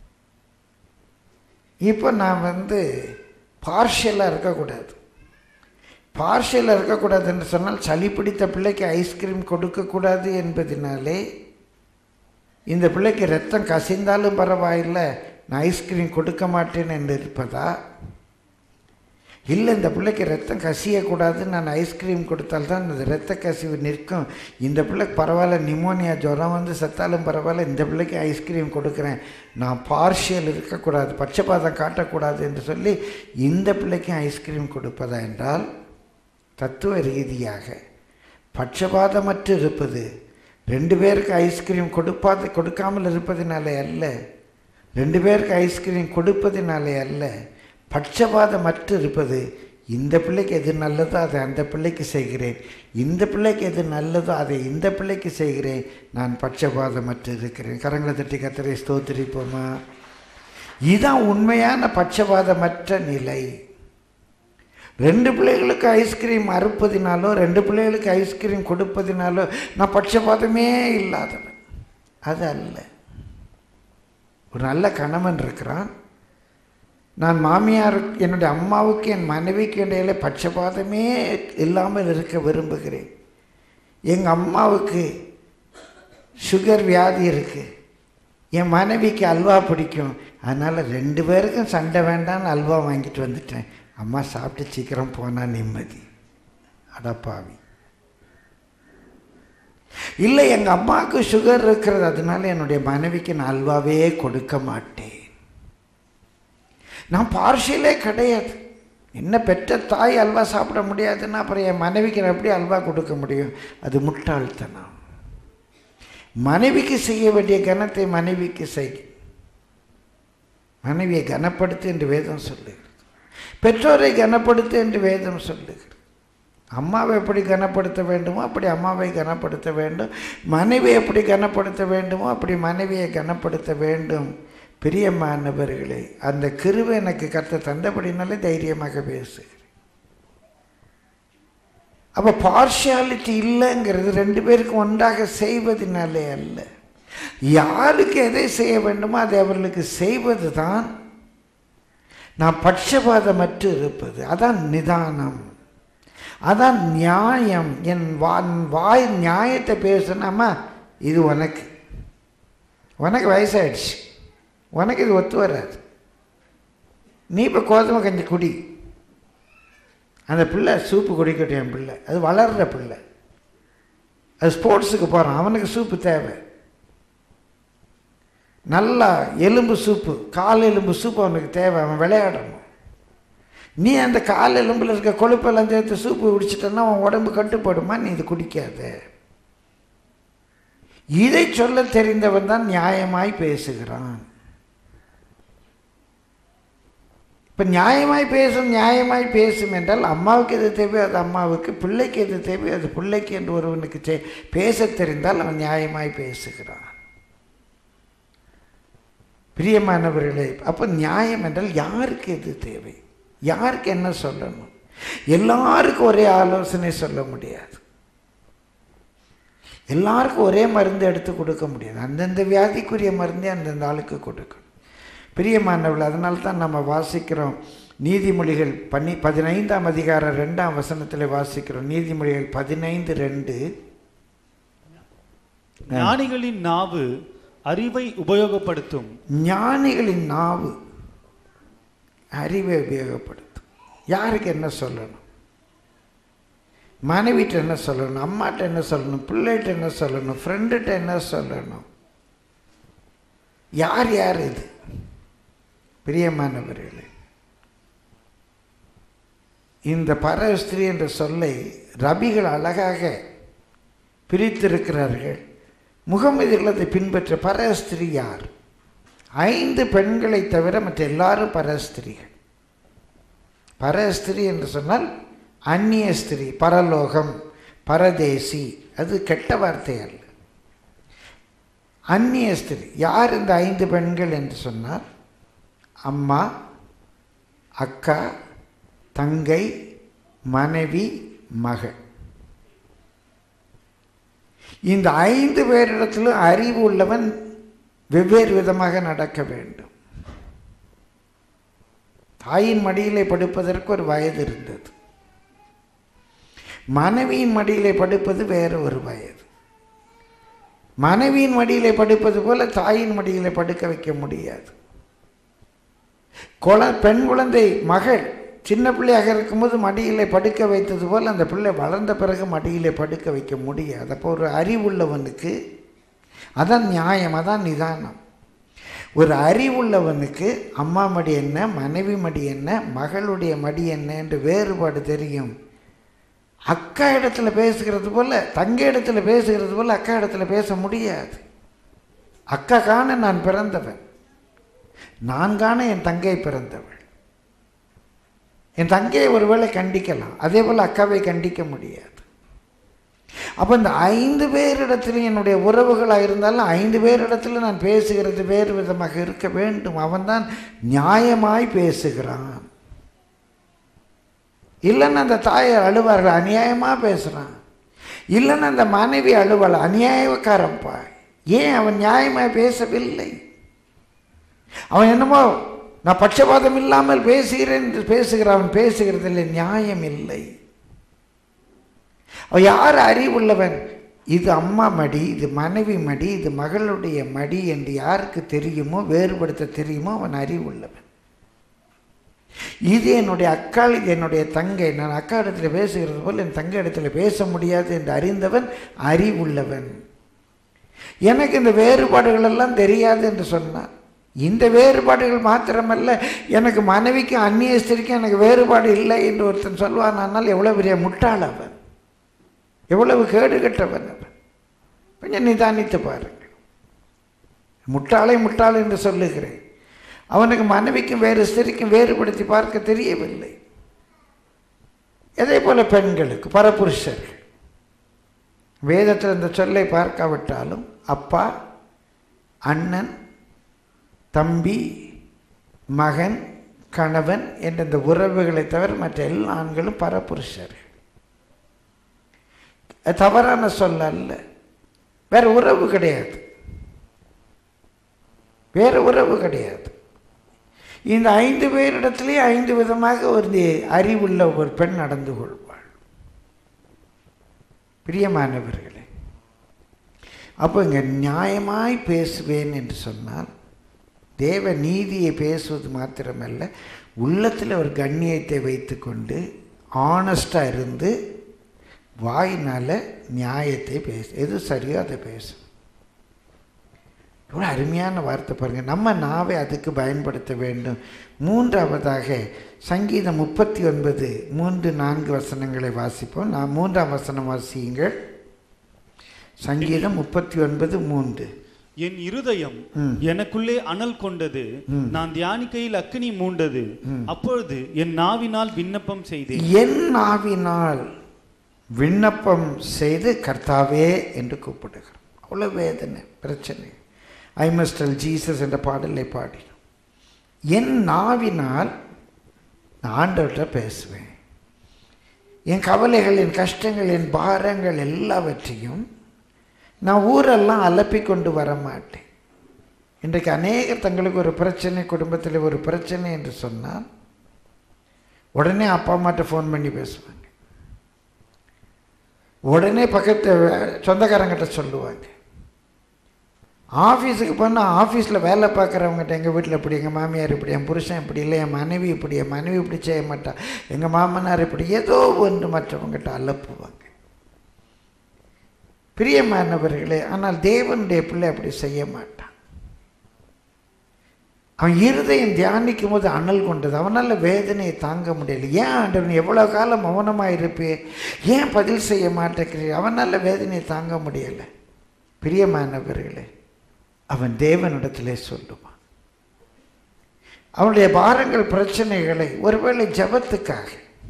இப்போ நான் வந்து பார்ஷியலாக இருக்கக்கூடாது பார்ஷியலாக இருக்கக்கூடாது என்று சொன்னால் சளி பிடித்த பிள்ளைக்கு ஐஸ்கிரீம் கொடுக்கக்கூடாது என்பதினாலே இந்த பிள்ளைக்கு ரத்தம் கசிந்தாலும் பரவாயில்லை நான் ஐஸ்கிரீம் கொடுக்க மாட்டேன் என்று இருப்பதா இல்லை இந்த பிள்ளைக்கு ரத்தம் கசியக்கூடாது நான் ஐஸ்கிரீம் கொடுத்தால்தான் இந்த ரத்த கசிவு நிற்கும் இந்த பிள்ளைக்கு பரவாயில்ல நிமோனியா ஜுரம் வந்து செத்தாலும் பரவாயில்ல இந்த பிள்ளைக்கு ஐஸ்கிரீம் கொடுக்குறேன் நான் பார்ஷியல் இருக்கக்கூடாது பட்சபாதம் காட்டக்கூடாது என்று சொல்லி இந்த பிள்ளைக்கும் ஐஸ்கிரீம் கொடுப்பதா என்றால் தத்துவ ரீதியாக பட்சபாதமற்று இருப்பது ரெண்டு பேருக்கு ஐஸ்கிரீம் கொடுப்பாது கொடுக்காமல் இருப்பதினாலே அல்ல ரெண்டு பேருக்கு ஐஸ்கிரீம் கொடுப்பதினாலே அல்ல பட்சபாதமற்று இருப்பது இந்த பிள்ளைக்கு எது நல்லதோ அதை அந்த பிள்ளைக்கு செய்கிறேன் இந்த பிள்ளைக்கு எது நல்லதோ அதை இந்த பிள்ளைக்கு செய்கிறேன் நான் பட்சபாதமற்று இருக்கிறேன் கரங்களை தட்டி கத்தரை ஸ்தோத்திரிப்போமா இதுதான் உண்மையான பட்சபாதமற்ற நிலை ரெண்டு பிள்ளைகளுக்கு ஐஸ்கிரீம் அறுப்பதினாலோ ரெண்டு பிள்ளைகளுக்கு ஐஸ்கிரீம் கொடுப்பதினாலோ நான் பட்சபாதமே இல்லாதவன் அது அல்ல ஒரு நல்ல கணவன் இருக்கிறான் நான் மாமியார் என்னுடைய அம்மாவுக்கு என் மனைவிக்கு இடையில பட்சபாதமே இல்லாமல் இருக்க விரும்புகிறேன் எங்கள் அம்மாவுக்கு சுகர் வியாதி இருக்குது என் மனைவிக்கு அல்வா பிடிக்கும் அதனால் ரெண்டு பேருக்கும் சண்டை வேண்டாம்னு அல்வா வாங்கிட்டு வந்துட்டேன் அம்மா சாப்பிட்டு சீக்கிரம் போனால் நிம்மதி அடப்பாவி இல்லை எங்கள் அம்மாவுக்கு சுகர் இருக்கிறது அதனால என்னுடைய மனைவிக்கு நான் அல்வாவே கொடுக்க மாட்டேன் நான் பார்ஷியலே கிடையாது என்ன பெற்ற தாய் அல்வா சாப்பிட முடியாதுன்னா அப்புறம் என் மனைவிக்கு நான் எப்படி அல்வா கொடுக்க முடியும் அது முட்டாள்தனம் மனைவிக்கு செய்ய வேண்டிய கனத்தை மனைவிக்கு செய் மனைவியை கனப்படுத்து என்று வேதம் சொல்லுகிறது பெற்றோரை கனப்படுத்து என்று வேதம் சொல்லுகிறது அம்மாவை எப்படி கனப்படுத்த வேண்டுமோ அப்படி அம்மாவை கனப்படுத்த வேண்டும் மனைவி எப்படி கனப்படுத்த வேண்டுமோ அப்படி மனைவியை கனப்படுத்த வேண்டும் பிரியமானவர்களே அந்த கிருவை எனக்கு கற்று தந்தபடினாலே தைரியமாக பேசுகிறேன் அப்போ பார்ஷியாலிட்டி இல்லைங்கிறது ரெண்டு பேருக்கும் ஒன்றாக செய்வதனாலே அல்ல யாருக்கு எதை செய்ய வேண்டுமோ அதை அவர்களுக்கு செய்வது தான் நான் பட்சபாதமற்று இருப்பது அதான் நிதானம் அதான் நியாயம் என் வா வாய் நியாயத்தை பேசுனாமா இது உனக்கு உனக்கு வயசாயிடுச்சு உனக்கு இது ஒத்து வராது நீ இப்போ கோதுமை கஞ்சி குடி அந்த பிள்ளை சூப்பு குடிக்கட்டும் என் பிள்ளை அது வளர்கிற பிள்ளை அது ஸ்போர்ட்ஸுக்கு போகிறான் அவனுக்கு சூப்பு தேவை நல்லா எலும்பு சூப்பு கால் எலும்பு சூப்பு அவனுக்கு தேவை அவன் விளையாடணும் நீ அந்த கால் எலும்பில் இருக்க கொழுப்பெல்லாம் சேர்த்து சூப்பு குடிச்சிட்டன்னா அவன் உடம்பு கட்டுப்படுமா நீ இது குடிக்காத இதை சொல்ல தெரிந்தவன் தான் நியாயமாய் பேசுகிறான் இப்போ நியாயமாய் பேசும் நியாயமாய் பேசும் என்றால் அம்மாவுக்கு எது தேவையோ அது அம்மாவுக்கு பிள்ளைக்கு எது தேவையோ அது பிள்ளைக்கு என்று ஒருவனுக்கு செ பேச தெரிந்தால் அவன் நியாயமாய் பேசுகிறான் பிரியமானவர்களே அப்போ நியாயம் என்றால் யாருக்கு எது தேவை யாருக்கு என்ன சொல்லணும் எல்லாருக்கும் ஒரே ஆலோசனை சொல்ல முடியாது எல்லாருக்கும் ஒரே மருந்து எடுத்து கொடுக்க முடியாது அந்தந்த வியாதிக்குரிய மருந்தே அந்தந்த ஆளுக்கு கொடுக்கணும் பிரியமானவள் அதனால தான் நம்ம வாசிக்கிறோம் நீதிமொழிகள் பன்னி பதினைந்தாம் அதிகாரம் ரெண்டாம் வசனத்தில் வாசிக்கிறோம் நீதிமொழிகள் பதினைந்து ரெண்டு ஞானிகளின் நாவு அறிவை உபயோகப்படுத்தும் ஞானிகளின் நாவு அறிவை உபயோகப்படுத்தும் யாருக்கு என்ன சொல்லணும் மனைவிட்ட என்ன சொல்லணும் அம்மாட்ட என்ன சொல்லணும் பிள்ளைகிட்ட என்ன சொல்லணும் ஃப்ரெண்டுகிட்ட என்ன சொல்லணும் யார் யார் இது பிரியமானவர்களே இந்த பரஸ்திரி என்ற சொல்லை ரபிகள் அழகாக பிரித்திருக்கிறார்கள் முகமதிகள் அதை பின்பற்ற பரஸ்திரி யார் ஐந்து பெண்களை தவிர மற்ற எல்லாரும் பரஸ்திரிகள் பரஸ்திரி என்று சொன்னால் அந்நிய ஸ்திரீ பரலோகம் பரதேசி அது கெட்ட வார்த்தை அல்ல அந்நிய ஸ்திரீ யார் இந்த ஐந்து பெண்கள் என்று சொன்னால் அம்மா அக்கா தங்கை மனைவி மகள் இந்த ஐந்து பேரிடத்திலும் அறிவு உள்ளவன் வெவ்வேறு விதமாக நடக்க வேண்டும் தாயின் மடியிலே படுப்பதற்கு ஒரு வயது இருந்தது மனைவியின் மடியிலே படுப்பது வேறு ஒரு வயது மனைவியின் மடியிலே படுப்பது போல தாயின் மடியிலே படுக்க வைக்க முடியாது குழ பெண் குழந்தை மகள் சின்ன பிள்ளையாக இருக்கும்போது மடியிலே படுக்க வைத்தது போல் அந்த பிள்ளை வளர்ந்த பிறகு மடியிலே படுக்க வைக்க முடியாது அப்போ ஒரு அறிவுள்ளவனுக்கு அதான் நியாயம் அதான் நிதானம் ஒரு அறிவுள்ளவனுக்கு அம்மா மடி என்ன மனைவி மடி என்ன மகளுடைய மடி என்ன என்று வேறுபாடு தெரியும் அக்கா இடத்துல பேசுகிறது போல தங்க இடத்துல பேசுகிறது போல அக்கா இடத்துல பேச முடியாது அக்கா காண நான் பிறந்தவன் நான் காண என் தங்கை பிறந்தவள் என் தங்கையை ஒருவேளை கண்டிக்கலாம் அதே போல் அக்காவை கண்டிக்க முடியாது அப்போ இந்த ஐந்து பேரிடத்திலும் என்னுடைய உறவுகளாக இருந்தாலும் ஐந்து பேரிடத்தில் நான் பேசுகிறது வேறு விதமாக இருக்க வேண்டும் அவன்தான் நியாயமாய் பேசுகிறான் இல்லைன்னா அந்த தாயார் அழுவார்கள் அநியாயமாக பேசுகிறான் இல்லைன்னா அந்த மனைவி அழுவாள் அநியாயக்காரன்ப்பா ஏன் அவன் நியாயமாக பேசவில்லை அவன் என்னமோ நான் பட்சபாதம் இல்லாமல் பேசுகிறேன் என்று பேசுகிறான் அவன் பேசுகிறதில்லை நியாயம் இல்லை அவன் யார் அறிவுள்ளவன் இது அம்மா மடி இது மனைவி மடி இது மகளுடைய மடி என்று யாருக்கு தெரியுமோ வேறுபடுத்த தெரியுமோ அவன் அறிவுள்ளவன் இது என்னுடைய அக்காள் இது என்னுடைய தங்கை நான் அக்கா இடத்துல பேசுகிறது போல் என் தங்கை இடத்துல பேச முடியாது என்று அறிந்தவன் அறிவுள்ளவன் எனக்கு இந்த வேறுபாடுகள் எல்லாம் தெரியாது என்று சொன்னான் இந்த வேறுபாடுகள் மாத்திரமல்ல எனக்கு மனைவிக்கும் அந்நிய ஸ்திரிக்கும் எனக்கு வேறுபாடு இல்லை என்று ஒருத்தன் சொல்வான் ஆனால் எவ்வளோ பெரிய முட்டாள் அவன் எவ்வளவு கேடு கெட்டவன் அவன் கொஞ்சம் நிதானித்து பாருங்கள் முட்டாளை முட்டாள் என்று சொல்லுகிறேன் அவனுக்கு மனைவிக்கும் வேறு ஸ்திரிக்கும் வேறுபடுத்தி பார்க்க தெரியவில்லை அதே போல பெண்களுக்கு பரபுருஷர்கள் வேதத்தில் இந்த சொல்லை பார்க்காவிட்டாலும் அப்பா அண்ணன் தம்பி மகன் கணவன் என்ற இந்த உறவுகளை தவிர மற்ற எல்லா ஆண்களும் பரபுருஷர்கள் அது தவறான சொல்ல அல்ல வேற உறவு கிடையாது வேற உறவு கிடையாது இந்த ஐந்து பேரிடத்திலே ஐந்து விதமாக ஒரு அறிவுள்ள ஒரு பெண் நடந்து கொள்வாள் பிரியமானவர்களே அப்போ இங்கே நியாயமாய் பேசுவேன் என்று சொன்னால் தேவ நீதியை பேசுவது மாத்திரமல்ல உள்ளத்தில் ஒரு கண்ணியத்தை வைத்துக்கொண்டு ஆனஸ்டாக இருந்து வாயினால் நியாயத்தை பேசு எது சரியோ அதை பேசும் எவ்வளோ அருமையான வார்த்தை பாருங்கள் நம்ம நாவை அதுக்கு பயன்படுத்த வேண்டும் மூன்றாவதாக சங்கீதம் முப்பத்தி ஒன்பது மூன்று நான்கு வசனங்களை வாசிப்போம் நான் மூன்றாம் வசனம் வாசியுங்கள் சங்கீதம் முப்பத்தி ஒன்பது மூன்று என் இருதயம் ம். எனக்குள்ளே அனல் கொண்டது ம். நான் தியானிக்கையில் அக்கினி மூண்டது அப்பொழுது என் நாவினால் விண்ணப்பம் செய்தேன் என் நாவினால் விண்ணப்பம் செய்து கர்த்தாவே என்று கூப்பிடுகிறோம் அவ்வளோ வேதனை பிரச்சனை ஐ மஸ்ட் டெல் ஜீசஸ் என்ற பாடலை பாடினோம் என் நாவினால் நான் ஆண்டவர்கிட்ட பேசுவேன் என் கவலைகள் என் கஷ்டங்கள் என் பாரங்கள் எல்லாவற்றையும் நான் ஊரெல்லாம் அலப்பி கொண்டு வர மாட்டேன் இன்றைக்கு அநேகர் தங்களுக்கு ஒரு பிரச்சனை குடும்பத்தில் ஒரு பிரச்சனை என்று சொன்னால் உடனே அப்பா அம்மாட்ட ஃபோன் பண்ணி பேசுவாங்க உடனே பக்கத்து சொந்தக்காரங்கிட்ட சொல்லுவாங்க ஆஃபீஸுக்கு போனால் ஆஃபீஸில் வேலை பார்க்குறவங்ககிட்ட எங்கள் வீட்டில் இப்படி எங்கள் மாமியார் இப்படி என் புருஷன் இப்படி இல்லை என் மனைவி இப்படி என் மனைவி இப்படி செய்ய மாட்டா எங்கள் மாமனார் இப்படி ஏதோ ஒன்று மற்றவங்ககிட்ட அலப்புவாங்க பிரியமானவர்களே ஆனால் தேவனுடைய பிள்ளை அப்படி செய்ய மாட்டான் அவன் இருதயம் தியானிக்கும் போது அனல் கொண்டது அவனால் வேதனையை தாங்க முடியல ஏன் ஆண்டவன் எவ்வளோ காலம் மௌனமாக இருப்பே ஏன் பதில் செய்ய மாட்டேங்கிறீர் அவனால் வேதனையை தாங்க முடியலை பிரியமானவர்களே அவன் தேவனிடத்திலே சொல்லுவான் அவனுடைய பாரங்கள் பிரச்சனைகளை ஒருவேளை ஜபத்துக்காக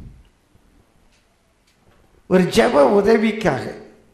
ஒரு ஜப உதவிக்காக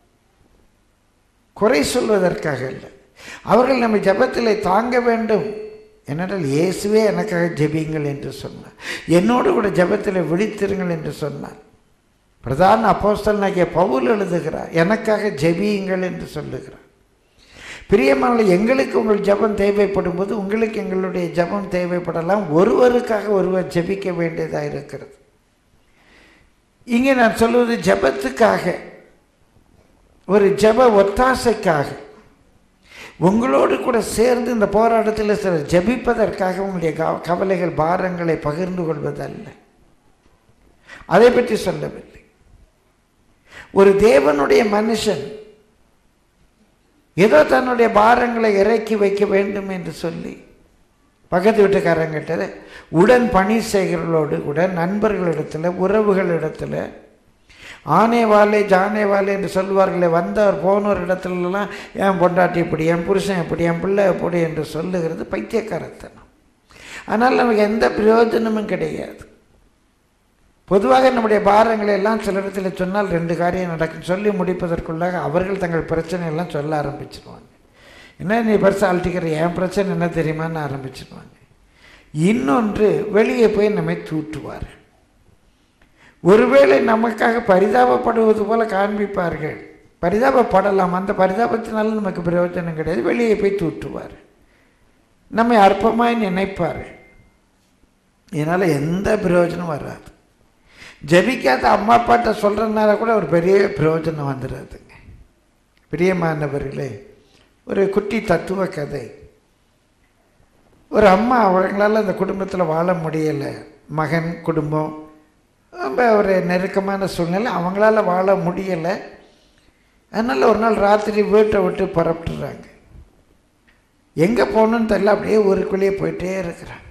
குறை சொல்வதற்காக இல்லை அவர்கள் நம்ம ஜபத்திலே தாங்க வேண்டும் என்னென்றால் இயேசுவே எனக்காக ஜெபியுங்கள் என்று சொன்னார் என்னோடு கூட ஜபத்தில் விழித்திருங்கள் என்று சொன்னார் பிரதான அப்போஸ்தலனாகிய பவுல் எழுதுகிறார் எனக்காக ஜெபியுங்கள் என்று சொல்லுகிறார் பிரியமான எங்களுக்கு உங்கள் ஜெபம் தேவைப்படும் போது உங்களுக்கு எங்களுடைய ஜெபம் தேவைப்படலாம் ஒருவருக்காக ஒருவர் ஜெபிக்க வேண்டியதாக இருக்கிறது இங்கே நான் சொல்வது ஜெபத்துக்காக ஒரு ஜெப ஒத்தாசைக்காக உங்களோடு கூட சேர்ந்து இந்த போராட்டத்தில் சிலர் ஜெபிப்பதற்காக உங்களுடைய கவ- கவலைகள் பாரங்களை பகிர்ந்து கொள்வதல்ல அதை பற்றி சொல்லவில்லை ஒரு தேவனுடைய மனுஷன் ஏதோ தன்னுடைய பாரங்களை இறக்கி வைக்க வேண்டும் என்று சொல்லி பக்கத்து வீட்டுக்காரங்கிட்ட உடன் பணி செய்கிறவர்களோடு கூட நண்பர்களிடத்தில் உறவுகளிடத்தில் ஆனே வாலே ஜானே வாலே என்று சொல்வார்களே வந்தவர் போனவர் இடத்துலலாம் என் பொண்டாட்டி இப்படி என் புருஷன் இப்படி என் பிள்ளை இப்படி என்று சொல்லுகிறது பைத்தியக்காரத்தனம் ஆனால் நமக்கு எந்த பிரயோஜனமும் கிடையாது பொதுவாக நம்முடைய பாரங்களை எல்லாம் சில இடத்துல சொன்னால் ரெண்டு காரியம் நடக்கும் சொல்லி முடிப்பதற்குள்ளாக அவர்கள் தங்கள் பிரச்சனை எல்லாம் சொல்ல ஆரம்பிச்சிருவாங்க என்ன நீ பெருசாக அழட்டிக்கிற என் பிரச்சனை என்ன தெரியுமான்னு ஆரம்பிச்சிருவாங்க இன்னொன்று வெளியே போய் நம்மை தூற்றுவார்கள் ஒருவேளை நமக்காக பரிதாபப்படுவது போல காண்பிப்பார்கள் பரிதாபப்படலாம் அந்த பரிதாபத்தினால நமக்கு பிரயோஜனம் கிடையாது வெளியே போய் தூற்றுவார் நம்மை அற்பமாய் நினைப்பார் இதனால் எந்த பிரயோஜனம் வராது ஜெபிக்காத அம்மா அப்பாட்ட சொல்கிறதுனால கூட ஒரு பெரிய பிரயோஜனம் வந்துடுறதுங்க பிரியமானவர்களே ஒரு குட்டி தத்துவ கதை ஒரு அம்மா அவங்களால அந்த குடும்பத்தில் வாழ முடியலை மகன் குடும்பம் ரொம்ப ஒரு நெருக்கமான சூழ்நிலை அவங்களால வாழ முடியலை அதனால் ஒரு நாள் ராத்திரி வீட்டை விட்டு புறப்பட்டுறாங்க எங்கே போகணுன்னு தெரியல அப்படியே ஊருக்குள்ளேயே போயிட்டே இருக்கிறாங்க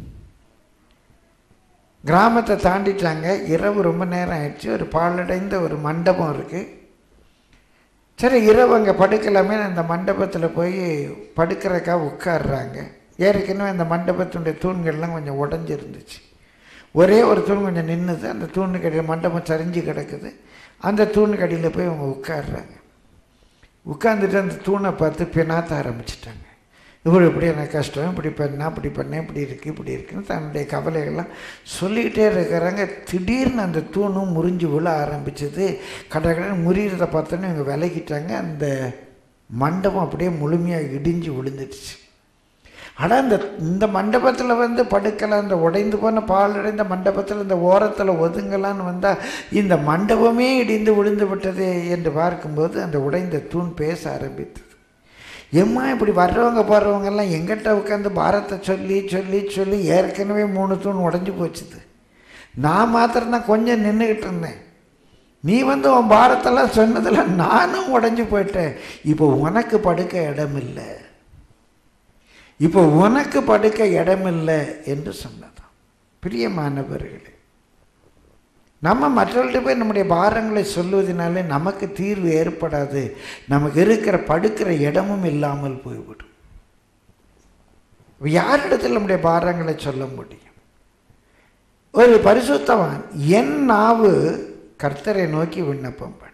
கிராமத்தை தாண்டிட்டாங்க இரவு ரொம்ப நேரம் ஆயிடுச்சு ஒரு பாலடைந்த ஒரு மண்டபம் இருக்குது சரி இரவு அங்கே படுக்கலாமே அந்த மண்டபத்தில் போய் படுக்கிறக்காக உட்காடுறாங்க ஏற்கனவே அந்த மண்டபத்தினுடைய தூண்கள்லாம் கொஞ்சம் உடஞ்சிருந்துச்சு ஒரே ஒரு தூண் கொஞ்சம் நின்றுது அந்த தூணுக்கு அடியில் மண்டபம் சரிஞ்சு கிடக்குது அந்த தூணுக்கு அடியில் போய் அவங்க உட்காடுறாங்க உட்காந்துட்டு அந்த தூணை பார்த்து பினாத்த ஆரம்பிச்சிட்டாங்க இவ்வளோ இப்படி எனக்கு கஷ்டம் இப்படி பண்ணா இப்படி பண்ணேன் இப்படி இருக்குது இப்படி இருக்குன்னு தன்னுடைய கவலைகள்லாம் சொல்லிக்கிட்டே இருக்கிறாங்க திடீர்னு அந்த தூணும் முறிஞ்சு விழ ஆரம்பிச்சது கடற்கடன் முறிகிறத பார்த்தோன்னே இவங்க விலகிட்டாங்க அந்த மண்டபம் அப்படியே முழுமையாக இடிஞ்சு விழுந்துடுச்சு ஆனால் இந்த இந்த மண்டபத்தில் வந்து படுக்கலாம் இந்த உடைந்து போன பாலடைந்த மண்டபத்தில் இந்த ஓரத்தில் ஒதுங்கலான்னு வந்தால் இந்த மண்டபமே இடிந்து விழுந்து விட்டதே என்று பார்க்கும்போது அந்த உடைந்த தூண் பேச ஆரம்பித்தது எம்மா இப்படி வர்றவங்க போகிறவங்கெல்லாம் எங்கிட்ட உட்காந்து பாரத்தை சொல்லி சொல்லி சொல்லி ஏற்கனவே மூணு தூண் உடஞ்சி போச்சுது நான் மாத்திரம்தான் கொஞ்சம் நின்றுக்கிட்டு இருந்தேன் நீ வந்து உன் பாரத்தெல்லாம் சொன்னதில் நானும் உடஞ்சி போயிட்டேன் இப்போ உனக்கு படுக்க இடம் இல்லை இப்போ உனக்கு படுக்க இடமில்லை என்று சொன்னதாம் பிரியமானவர்களே நம்ம மற்றவர்கள்ட்ட போய் நம்முடைய பாரங்களை சொல்லுவதனாலே நமக்கு தீர்வு ஏற்படாது நமக்கு இருக்கிற படுக்கிற இடமும் இல்லாமல் போய்விடும் யாரிடத்தில் நம்முடைய பாரங்களை சொல்ல முடியும் ஒரு பரிசுத்தவான் என் நாவு கர்த்தரை நோக்கி விண்ணப்பம் பண்ணும்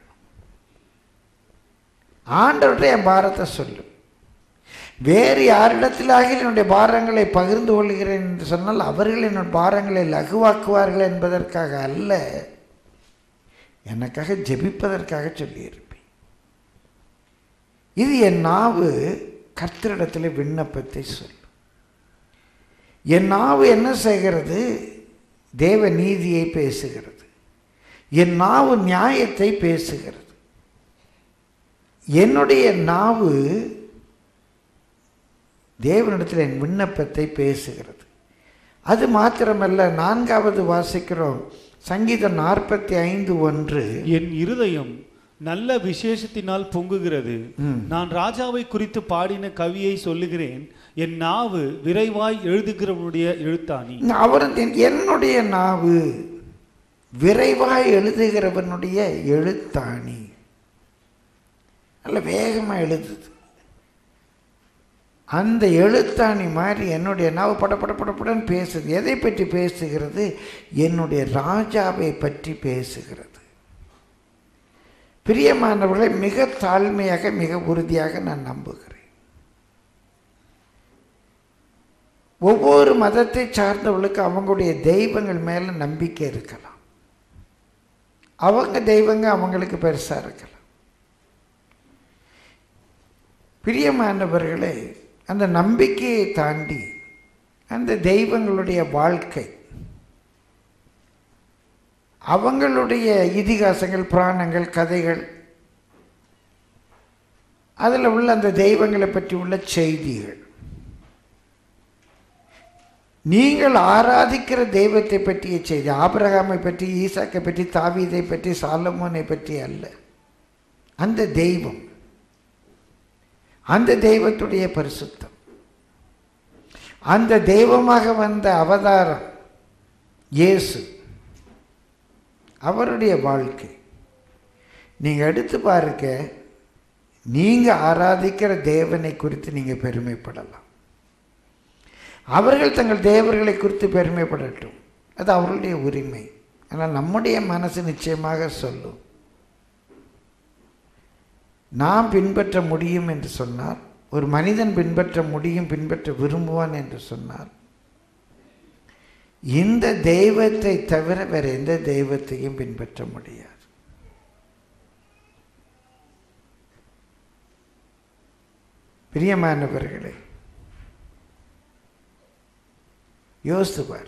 ஆண்டவர்கிட்ட என் பாரத்தை சொல்லும் வேறு யாரிடத்திலாக என்னுடைய பாரங்களை பகிர்ந்து கொள்கிறேன் என்று சொன்னால் அவர்கள் என்னோட பாரங்களை லகுவாக்குவார்கள் என்பதற்காக அல்ல எனக்காக ஜெபிப்பதற்காக சொல்லியிருப்பேன் இது என் நாவு கர்த்தரிடத்தில் விண்ணப்பத்தை சொல்லும் என் நாவு என்ன செய்கிறது தேவ நீதியை பேசுகிறது என் நாவு நியாயத்தை பேசுகிறது என்னுடைய நாவு தேவனிடத்தில் என் விண்ணப்பத்தை பேசுகிறது அது மாத்திரமல்ல நான்காவது வாசிக்கிறோம் சங்கீதம் நாற்பத்தி ஐந்து ஒன்று என் இருதயம் நல்ல விசேஷத்தினால் பொங்குகிறது ம். நான் ராஜாவை குறித்து பாடின கவியை சொல்லுகிறேன் என் நாவு விரைவாய் எழுதுகிறவனுடைய எழுத்தாணி அவர் என்னுடைய நாவு விரைவாய் எழுதுகிறவனுடைய எழுத்தாணி நல்ல வேகமாக எழுதுது அந்த எழுத்தாணி மாதிரி என்னுடைய நாவு பட பட பட படன்னு பேசுது எதை பற்றி பேசுகிறது என்னுடைய ராஜாவை பற்றி பேசுகிறது பிரியமானவர்களை மிக தாழ்மையாக மிக உறுதியாக நான் நம்புகிறேன் ஒவ்வொரு மதத்தை சார்ந்தவர்களுக்கு அவங்களுடைய தெய்வங்கள் மேலே நம்பிக்கை இருக்கலாம் அவங்க தெய்வங்க அவங்களுக்கு பெருசாக இருக்கலாம் பிரியமானவர்களே அந்த நம்பிக்கையை தாண்டி அந்த தெய்வங்களுடைய வாழ்க்கை அவங்களுடைய இதிகாசங்கள் புராணங்கள் கதைகள் அதில் உள்ள அந்த தெய்வங்களை பற்றி உள்ள செய்திகள் நீங்கள் ஆராதிக்கிற தெய்வத்தை பற்றிய செய்தி ஆபிரகாமை பற்றி ஈசாக்கை பற்றி தாவீதை பற்றி சாலமோனை பற்றி அல்ல அந்த தெய்வம் அந்த தெய்வத்துடைய பரிசுத்தம் அந்த தெய்வமாக வந்த அவதாரம் இயேசு அவருடைய வாழ்க்கை நீங்கள் எடுத்து பாருங்க நீங்கள் ஆராதிக்கிற தேவனை குறித்து நீங்கள் பெருமைப்படலாம் அவர்கள் தங்கள் தேவர்களை குறித்து பெருமைப்படட்டும் அது அவர்களுடைய உரிமை ஆனால் நம்முடைய மனசு நிச்சயமாக சொல்லும் நாம் பின்பற்ற முடியும் என்று சொன்னார் ஒரு மனிதன் பின்பற்ற முடியும் பின்பற்ற விரும்புவான் என்று சொன்னார் இந்த தெய்வத்தை தவிர வேற எந்த தெய்வத்தையும் பின்பற்ற முடியாது பிரியமானவர்களே யோசித்து பாரு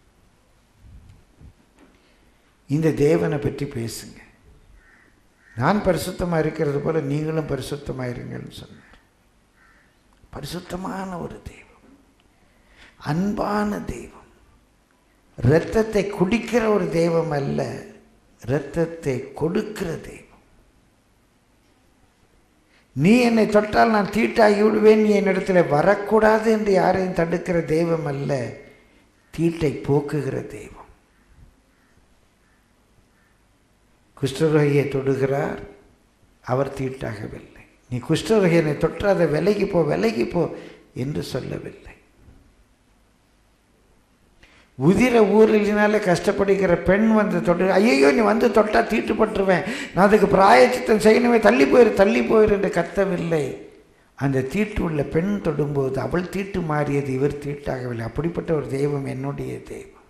இந்த தேவனை பற்றி பேசுங்க நான் பரிசுத்தமாக இருக்கிறது போல நீங்களும் பரிசுத்தமாக இருங்கன்னு சொன்னார் பரிசுத்தமான ஒரு தெய்வம் அன்பான தெய்வம் இரத்தத்தை குடிக்கிற ஒரு தெய்வம் அல்ல இரத்தத்தை கொடுக்கிற தெய்வம் நீ என்னை தொட்டால் நான் தீட்டாகி விடுவேன் நீ என்னிடத்தில் வரக்கூடாது என்று யாரையும் தடுக்கிற தெய்வம் அல்ல தீட்டை போக்குகிற தெய்வம் குஷ்டரோகியை தொடுகிறார் அவர் தீட்டாகவில்லை நீ குஷ்டரோகியனை தொற்றாத விலைக்கு போ விலைக்கு போ என்று சொல்லவில்லை உதிர ஊரிலினாலே கஷ்டப்படுகிற பெண் வந்து தொட்டு ஐயோ நீ வந்து தொட்டா தீட்டுப்பட்டுருவேன் நான் அதுக்கு பிராயச்சித்தம் செய்யணுமே தள்ளி போயிரு தள்ளி போயிரு என்று கத்தவில்லை அந்த தீட்டு உள்ள பெண் தொடும்போது அவள் தீட்டு மாறியது இவர் தீட்டாகவில்லை அப்படிப்பட்ட ஒரு தெய்வம் என்னுடைய தெய்வம்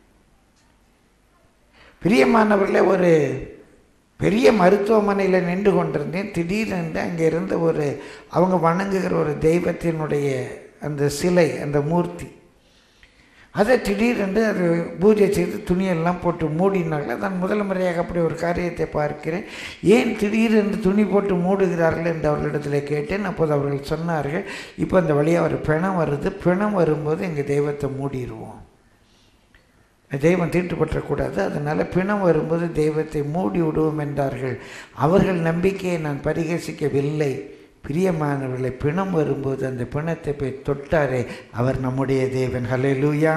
பிரியமானவர்களே ஒரு பெரிய மருத்துவமனையில் நின்று கொண்டிருந்தேன் திடீரென்று அங்கே இருந்த ஒரு அவங்க வணங்குகிற ஒரு தெய்வத்தினுடைய அந்த சிலை அந்த மூர்த்தி அதை திடீரென்று அது பூஜை செய்து துணியெல்லாம் போட்டு மூடினார்கள் நான் முதல் முறையாக அப்படி ஒரு காரியத்தை பார்க்கிறேன் ஏன் திடீரென்று துணி போட்டு மூடுகிறார்கள் என்று அவர்களிடத்தில் கேட்டேன் அப்போது அவர்கள் சொன்னார்கள் இப்போ அந்த வழியாக ஒரு பிணம் வருது பிணம் வரும்போது எங்கள் தெய்வத்தை மூடிடுவோம் தெய்வம் தீட்டுப்பற்றக்கூடாது அதனால் பிணம் வரும்போது தெய்வத்தை மூடி விடுவோம் என்றார்கள் அவர்கள் நம்பிக்கையை நான் பரிகசிக்கவில்லை பிரியமானவர்களை பிணம் வரும்போது அந்த பிணத்தை போய் தொட்டாரே அவர் நம்முடைய தேவன் ஹalleluya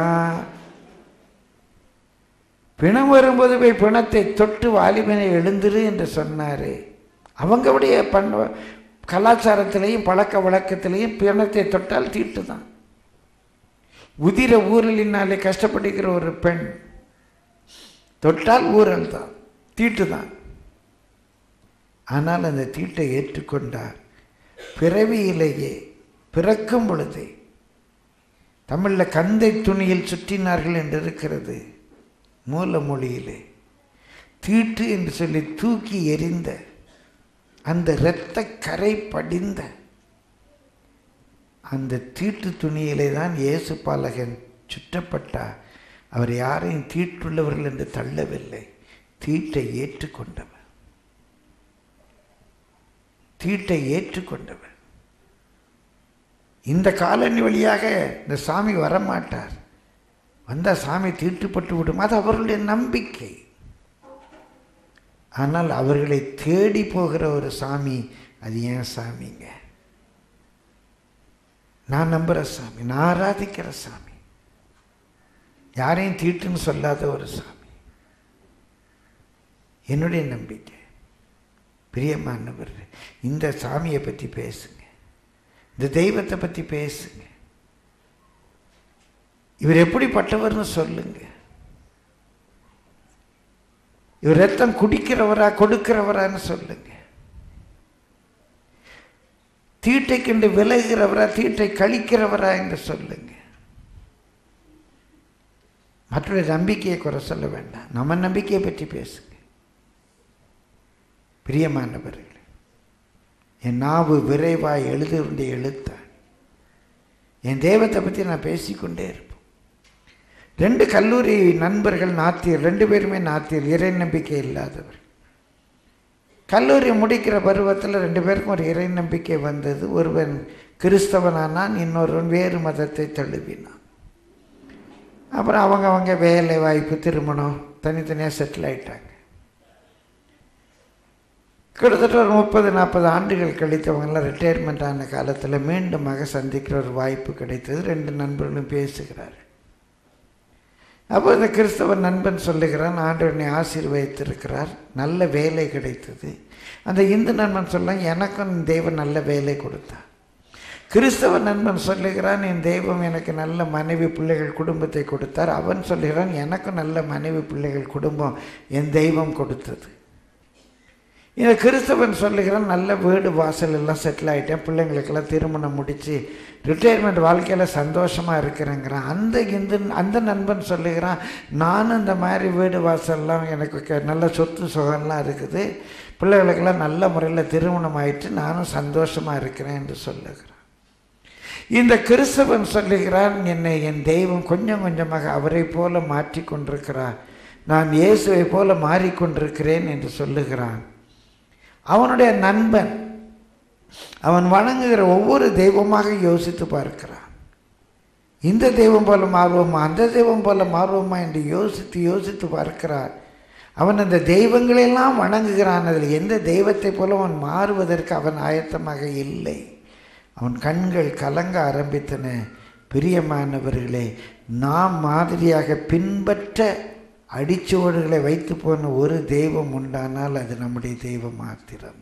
பிணம் வரும்போது போய் பிணத்தை தொட்டு வாலிபனை எழுந்துரு என்று சொன்னாரே அவங்களுடைய பண்ப கலாச்சாரத்திலையும் பழக்க வழக்கத்திலையும் பிணத்தை தொட்டால் தீட்டு தான் உதிர ஊரலினாலே கஷ்டப்படுகிற ஒரு பெண் தொட்டால் ஊரல் தான் தீட்டு தான் ஆனால் அந்த தீட்டை ஏற்றுக்கொண்டார் பிறவியிலேயே பிறக்கும் பொழுதே தமிழில் கந்தை துணியில் சுற்றினார்கள் என்று இருக்கிறது மூல மொழியிலே தீட்டு என்று சொல்லி தூக்கி எறிந்த அந்த இரத்த கரை படிந்த அந்த தீட்டு துணியிலே தான் இயேசு பாலகன் சுற்றப்பட்டார் அவர் யாரையும் தீட்டுள்ளவர்கள் என்று தள்ளவில்லை தீட்டை ஏற்றுக்கொண்டவர் தீட்டை ஏற்றுக்கொண்டவர் இந்த காலனி வழியாக இந்த சாமி வரமாட்டார் வந்தால் சாமி தீட்டுப்பட்டு விடும் அது அவர்களுடைய நம்பிக்கை ஆனால் அவர்களை தேடி போகிற ஒரு சாமி அது ஏன் சாமிங்க நான் நம்புகிற சாமி நான் ஆராதிக்கிற சாமி யாரையும் தீட்டுன்னு சொல்லாத ஒரு சாமி என்னுடைய நம்பிக்கை பிரியமானவர் இந்த சாமியை பற்றி பேசுங்க இந்த தெய்வத்தை பற்றி பேசுங்க இவர் எப்படிப்பட்டவர்னு சொல்லுங்க இவர் ரத்தம் குடிக்கிறவரா கொடுக்கிறவரான்னு சொல்லுங்க தீட்டை கண்டு விலகிறவரா தீட்டை கழிக்கிறவரா என்று சொல்லுங்க மற்றொரு நம்பிக்கையை குறை சொல்ல வேண்டாம் நம்ம நம்பிக்கையை பற்றி பேசுங்க பிரியமானவர்களே என் நாவு விரைவாய் எழுதுடைய எழுத்தான் என் தெய்வத்தை பற்றி நான் பேசிக்கொண்டே இருப்பேன் ரெண்டு கல்லூரி நண்பர்கள் நாத்தியர் ரெண்டு பேருமே நாத்தியர் இறை நம்பிக்கை இல்லாதவர் கல்லூரி முடிக்கிற பருவத்தில் ரெண்டு பேருக்கும் ஒரு இறை நம்பிக்கை வந்தது ஒருவன் கிறிஸ்தவனானான் இன்னொருவன் வேறு மதத்தை தழுவினான் அப்புறம் அவங்க அவங்க வேலை வாய்ப்பு திருமணம் தனித்தனியாக செட்டில் ஆயிட்டாங்க கிட்டத்தட்ட ஒரு முப்பது நாற்பது ஆண்டுகள் கழித்தவங்கெல்லாம் ரிட்டையர்மெண்ட் ஆன காலத்தில் மீண்டுமாக சந்திக்கிற ஒரு வாய்ப்பு கிடைத்தது ரெண்டு நண்பர்களும் பேசுகிறார்கள் அப்போ இந்த கிறிஸ்தவ நண்பன் சொல்லுகிறான் ஆண்டவனை ஆசீர்வதித்திருக்கிறார் நல்ல வேலை கிடைத்தது அந்த இந்து நண்பன் சொல்ல எனக்கும் தெய்வம் நல்ல வேலை கொடுத்தார் கிறிஸ்தவ நண்பன் சொல்லுகிறான் என் தெய்வம் எனக்கு நல்ல மனைவி பிள்ளைகள் குடும்பத்தை கொடுத்தார் அவன் சொல்லுகிறான் எனக்கும் நல்ல மனைவி பிள்ளைகள் குடும்பம் என் தெய்வம் கொடுத்தது இந்த கிறிஸ்தவன் சொல்லுகிறான் நல்ல வீடு வாசல் எல்லாம் செட்டில் ஆகிட்டேன் பிள்ளைங்களுக்கெல்லாம் திருமணம் முடித்து ரிட்டையர்மெண்ட் வாழ்க்கையில் சந்தோஷமாக இருக்கிறேங்கிறான் அந்த இந்து அந்த நண்பன் சொல்லுகிறான் நானும் இந்த மாதிரி வீடு வாசல்லாம் எனக்கு க- நல்ல சொத்து சுகம்லாம் இருக்குது பிள்ளைகளுக்கெல்லாம் நல்ல முறையில் திருமணம் ஆயிட்டு நானும் சந்தோஷமாக இருக்கிறேன் என்று சொல்லுகிறான் இந்த கிறிஸ்தவன் சொல்லுகிறான் என்னை என் தெய்வம் கொஞ்சம் கொஞ்சமாக அவரை போல மாற்றி கொண்டிருக்கிறார் நான் இயேசுவை போல மாறிக்கொண்டிருக்கிறேன் என்று சொல்லுகிறான் அவனுடைய நண்பன் அவன் வணங்குகிற ஒவ்வொரு தெய்வமாக யோசித்து பார்க்கிறான் இந்த தெய்வம் போல மாறுவோமா அந்த தெய்வம் போல மாறுவோமா என்று யோசித்து யோசித்து பார்க்கிறார் அவன் அந்த தெய்வங்களெல்லாம் வணங்குகிறான் அதில் எந்த தெய்வத்தை போல அவன் மாறுவதற்கு அவன் ஆயத்தமாக இல்லை அவன் கண்கள் கலங்க ஆரம்பித்தன பிரியமானவர்களே நாம் மாதிரியாக பின்பற்ற அடிச்சுவடுகளை வைத்து போன ஒரு தெய்வம் உண்டானால் அது நம்முடைய தெய்வம் மாத்திரம்தான்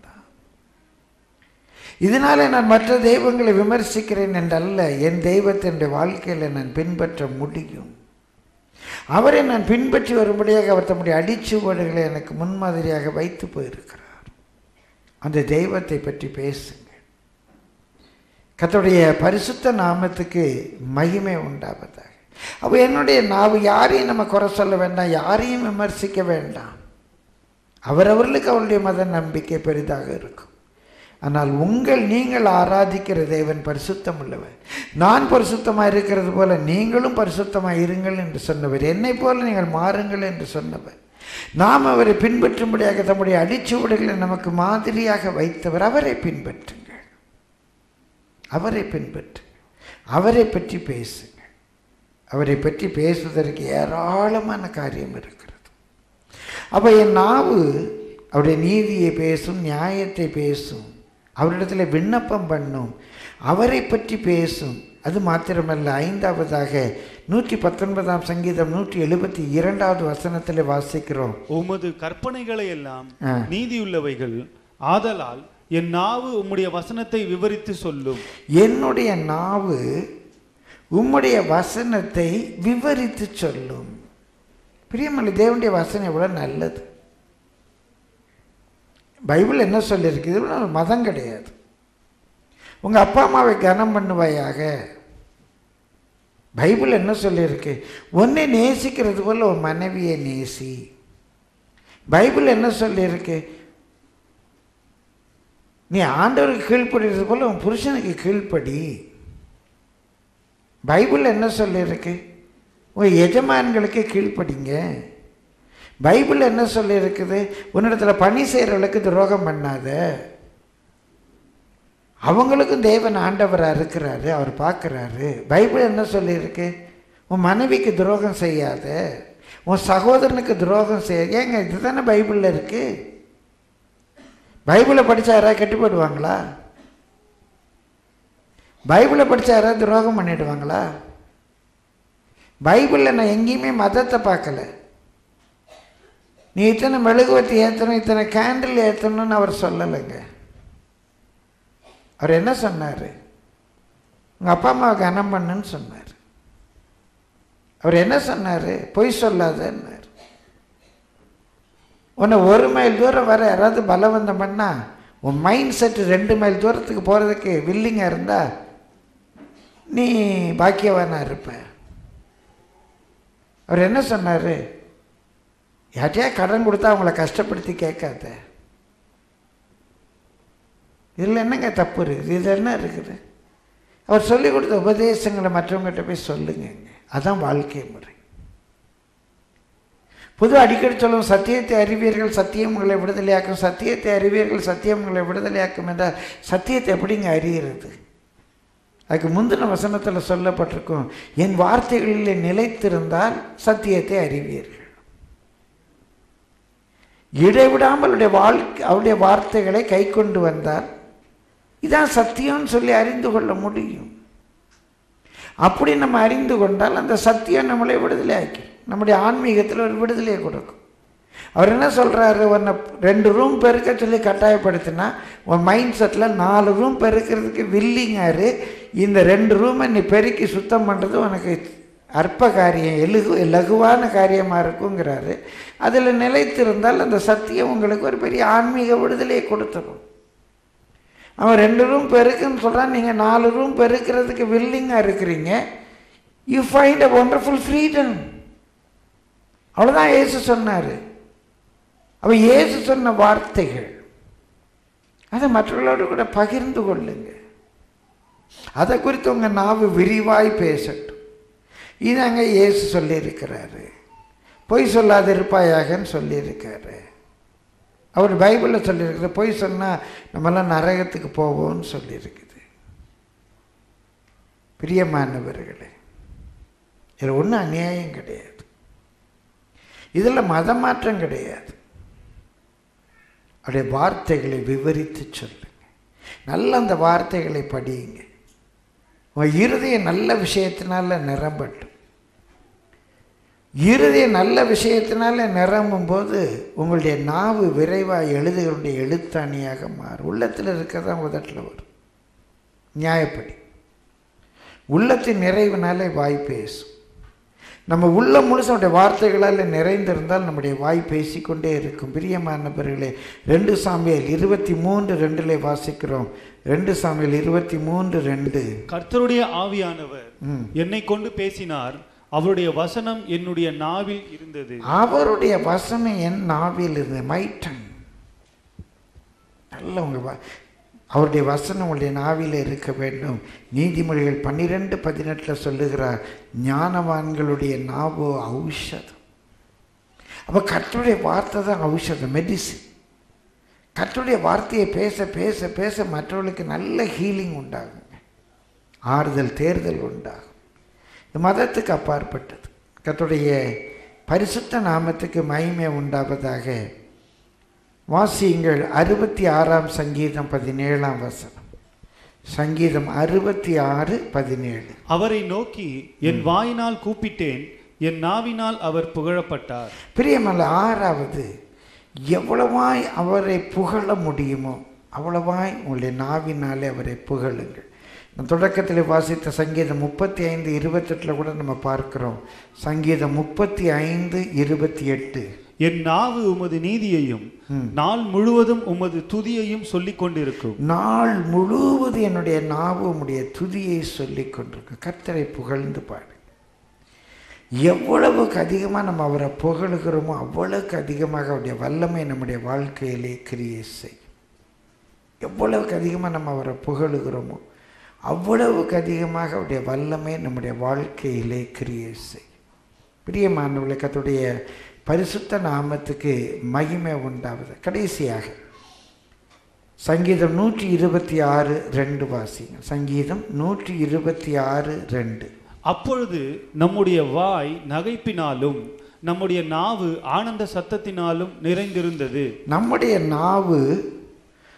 இதனாலே நான் மற்ற தெய்வங்களை விமர்சிக்கிறேன் என்றல்ல என் தெய்வத்தை என்னுடைய வாழ்க்கையில் நான் பின்பற்ற முடியும் அவரை நான் பின்பற்றி வரும்படியாக அவர் தம்முடைய அடிச்சுவடுகளை எனக்கு முன்மாதிரியாக வைத்து போயிருக்கிறார் அந்த தெய்வத்தை பற்றி பேசுங்க கர்த்தருடைய பரிசுத்த நாமத்துக்கு மகிமை உண்டாவதாக அப்போ என்னுடைய நாவு யாரையும் நம்ம குறை சொல்ல வேண்டாம் யாரையும் விமர்சிக்க வேண்டாம் அவரவர்களுக்கு அவருடைய மத நம்பிக்கை பெரிதாக இருக்கும் ஆனால் உங்கள் நீங்கள் ஆராதிக்கிற தேவன் பரிசுத்தம் உள்ளவர் நான் பரிசுத்தமாக இருக்கிறது போல நீங்களும் பரிசுத்தமாக இருங்கள் என்று சொன்னவர் என்னை போல நீங்கள் மாறுங்கள் என்று சொன்னவர் நாம் அவரை பின்பற்றும்படியாக தம்முடைய அடிச்சுவடுகளை நமக்கு மாதிரியாக வைத்தவர் அவரை பின்பற்றுங்கள் அவரை பின்பற்று அவரை பற்றி பேசுங்க அவரை பற்றி பேசுவதற்கு ஏராளமான காரியம் இருக்கிறது அப்போ என் நாவு அவருடைய நீதியை பேசும் நியாயத்தை பேசும் அவரிடத்தில் விண்ணப்பம் பண்ணும் அவரை பற்றி பேசும் அது மாத்திரமல்ல ஐந்தாவதாக நூற்றி பத்தொன்பதாம் சங்கீதம் நூற்றி எழுபத்தி இரண்டாவது வசனத்தில் வாசிக்கிறோம் உமது கற்பனைகளை எல்லாம் ஆ. நீதியுள்ளவைகள் ஆதலால் என் நாவு உம்முடைய வசனத்தை விவரித்து சொல்லும் என்னுடைய நாவு உம்முடைய வசனத்தை விவரித்து சொல்லும் பிரியமல்லி தேவனுடைய வசனம் எவ்வளோ நல்லது பைபிள் என்ன சொல்லியிருக்கு இது ஒரு மதம் கிடையாது உங்கள் அப்பா அம்மாவை கனம் பண்ணுவாயாக பைபிள் என்ன சொல்லியிருக்கு உன்னை நேசிக்கிறது போல உன் மனைவியை நேசி பைபிள் என்ன சொல்லியிருக்கு நீ ஆண்டவருக்கு கீழ்ப்படுறது போல உன் புருஷனுக்கு கீழ்ப்படி பைபிள் என்ன சொல்லியிருக்கு உன் எஜமான்களுக்கு கீழ்ப்படிங்க பைபிள் என்ன சொல்லியிருக்குது உன்னிடத்துல பணி செய்கிறவளுக்கு துரோகம் பண்ணாத அவங்களுக்கும் தேவன் ஆண்டவராக இருக்கிறாரு அவர் பார்க்குறாரு பைபிள் என்ன சொல்லியிருக்கு உன் மனைவிக்கு துரோகம் செய்யாத உன் சகோதரனுக்கு துரோகம் செய்ய ஏங்க இதுதானே பைபிளில் இருக்கு பைபிளை படித்தா யாராவது கெட்டு போயிடுவாங்களா பைபிளை படிச்சா யாராவது துரோகம் பண்ணிடுவாங்களா பைபிளில் நான் எங்கேயுமே மதத்தை பார்க்கல நீ இத்தனை மெழுகுவத்தி ஏற்றணும் இத்தனை கேண்டில் ஏற்றணும்னு அவர் சொல்லலைங்க அவர் என்ன சொன்னார் உங்கள் அப்பா அம்மாவை கனம் பண்ணுன்னு சொன்னார் அவர் என்ன சொன்னார் பொய் சொல்லாதன்னார் உன்னை ஒரு மைல் தூரம் வர யாராவது பலவந்தம் பண்ணா உன் மைண்ட் செட் ரெண்டு மைல் தூரத்துக்கு போகிறதுக்கு வில்லிங்காக இருந்தா நீ பாக்கியவானா இருப்ப அவர் என்ன சொன்னார் யார்ட்டையா கடன் கொடுத்தா அவங்கள கஷ்டப்படுத்தி கேட்காத இதில் என்னங்க தப்பு இருக்குது இது என்ன இருக்குது அவர் சொல்லி கொடுத்த உபதேசங்களை மற்றவங்ககிட்ட போய் சொல்லுங்கங்க அதான் வாழ்க்கை முறை பொது அடிக்கடி சொல்லும் சத்தியத்தை அறிவீர்கள் சத்தியம் உங்களை விடுதலையாக்கும் சத்தியத்தை அறிவீர்கள் சத்தியம் உங்களை விடுதலையாக்கும் என்றால் சத்தியத்தை எப்படிங்க அறிகிறது அதுக்கு முந்தின வசனத்தில் சொல்லப்பட்டிருக்கும் என் வார்த்தைகளில் நிலைத்திருந்தால் சத்தியத்தை அறிவீர்கள் இடைவிடாமல் அவருடைய வாழ்க்கை அவருடைய வார்த்தைகளை கை கொண்டு வந்தால் இதான் சத்தியம்னு சொல்லி அறிந்து கொள்ள முடியும் அப்படி நம்ம அறிந்து கொண்டால் அந்த சத்தியம் நம்மளை விடுதலை ஆக்கி நம்முடைய ஆன்மீகத்தில் ஒரு விடுதலையை கொடுக்கும் அவர் என்ன சொல்கிறாரு உன்னை ரெண்டு ரூம் பெருக்க சொல்லி கட்டாயப்படுத்தினா உன் மைண்ட் செட்டில் நாலு ரூம் பெருக்கிறதுக்கு வில்லிங்காரு இந்த ரெண்டு ரூமை நீ பெருக்கி சுத்தம் பண்ணுறது உனக்கு அற்ப காரியம் எலுகு லகுவான காரியமாக இருக்குங்கிறாரு அதில் நிலைத்திருந்தால் அந்த சத்தியம் உங்களுக்கு ஒரு பெரிய ஆன்மீக விடுதலையை கொடுத்துரும் அவன் ரெண்டு ரூம் பெருக்குன்னு சொல்கிறான் நீங்கள் நாலு ரூம் பெருக்கிறதுக்கு வில்லிங்காக இருக்கிறீங்க you find a wonderful freedom அவ்வளோதான் இயேசு சொன்னார் அவன் இயேசு சொன்ன வார்த்தைகள் அதை மற்றவர்களோடு கூட பகிர்ந்து கொள்ளுங்க அதை குறித்து உங்கள் நாவு விரிவாய் பேசட்டும் இதாங்க இயேசு சொல்லியிருக்கிறாரு பொய் சொல்லாது இருப்பாயாகன்னு சொல்லியிருக்காரு அவர் பைபிளில் சொல்லியிருக்கிற பொய் சொன்னால் நம்மெல்லாம் நரகத்துக்கு போவோம்னு சொல்லியிருக்குது பிரியமானவர்களே இதில் ஒன்றும் அநியாயம் கிடையாது இதில் மத மாற்றம் கிடையாது அவருடைய வார்த்தைகளை விவரித்து சொல்லுங்க நல்ல அந்த வார்த்தைகளை படியுங்க உங்கள் இருதயம் நல்ல விஷயத்தினால நிரம்பட்டும் இருதயம் நல்ல விஷயத்தினால நிரம்பும் போது உங்களுடைய நாவு விரைவாக எழுதுகளுடைய எழுத்தாணியாக மாறும் உள்ளத்தில் இருக்கிறதா உதட்டில் வரும் நியாயப்படி உள்ளத்தின் நிறைவினாலே வாய் பேசும் நம்ம உள்ள முழுச அவருடைய வார்த்தைகளால் நிறைந்திருந்தால் நம்முடைய வாய் பேசிக்கொண்டே இருக்கும் பிரியமானவர்களே ரெண்டு சாமியல் இருபத்தி மூன்று ரெண்டில் வாசிக்கிறோம் ரெண்டு சாமியல் இருபத்தி மூன்று ரெண்டு கர்த்தருடைய ஆவியானவர் ம். என்னை கொண்டு பேசினார் அவருடைய வசனம் என்னுடைய நாவில் இருந்தது அவருடைய வசனம் என் நாவில் இருந்தது மைட்டன் நல்ல உங்க வ- அவருடைய வசனம் உங்களுடைய நாவில் இருக்க வேண்டும் நீதிமொழிகள் பன்னிரெண்டு பதினெட்டில் சொல்லுகிறார் ஞானவான்களுடைய நாவோ ஔஷதம் அப்போ கர்த்தருடைய வார்த்தை தான் ஔஷதம் மெடிசின் கர்த்தருடைய வார்த்தையை பேச பேச பேச மற்றவர்களுக்கு நல்ல ஹீலிங் உண்டாகுங்க ஆறுதல் தேர்தல் உண்டாகும் இது மதத்துக்கு அப்பாற்பட்டது கர்த்தருடைய பரிசுத்த நாமத்துக்கு மகிமை உண்டாவதாக வாசியுங்கள் அறுபத்தி ஆறாம் சங்கீதம் பதினேழாம் வசனம் சங்கீதம் அறுபத்தி ஆறு பதினேழு அவரை நோக்கி என் வாயினால் கூப்பிட்டேன் என் நாவினால் அவர் புகழப்பட்டார் பிரியமல்ல ஆறாவது எவ்வளவாய் அவரை புகழ முடியுமோ அவ்வளவாய் உங்களுடைய நாவினாலே அவரை புகழுங்கள் நான் தொடக்கத்தில் வாசித்த சங்கீதம் முப்பத்தி ஐந்து இருபத்தெட்டில் கூட நம்ம பார்க்கிறோம் சங்கீதம் முப்பத்தி ஐந்து இருபத்தி எட்டு என் நாவு உமது நீதியையும் ம். நாள் முழுவதும் உமது துதியையும் சொல்லிக் கொண்டிருக்கும் நாள் முழுவதும் என்னுடைய நாவு உம்முடைய துதியை சொல்லிக் கொண்டிருக்கும் கர்த்தரை புகழ்ந்து பாடு எவ்வளவுக்கு அதிகமாக நம்ம அவரை புகழுகிறோமோ அவ்வளவுக்கு அதிகமாக அவருடைய வல்லமை நம்முடைய வாழ்க்கையிலே கிரியை செய்யும் எவ்வளவுக்கு அதிகமாக நம்ம அவரை புகழுகிறோமோ அவ்வளவுக்கு அதிகமாக அவருடைய வல்லமை நம்முடைய வாழ்க்கையிலே கிரியை செய்யும் பிரியமானவர்களே கர்த்தருடைய பரிசுத்த நாமத்துக்கு மகிமை உண்டாவது கடைசியாக சங்கீதம் நூற்றி இருபத்தி ஆறு ரெண்டு வாசிங்க சங்கீதம் நூற்றி இருபத்தி ஆறு ரெண்டு அப்பொழுது நம்முடைய வாய் நகைப்பினாலும் நம்முடைய நாவு ஆனந்த சத்தத்தினாலும் நிறைந்திருந்தது நம்முடைய நாவு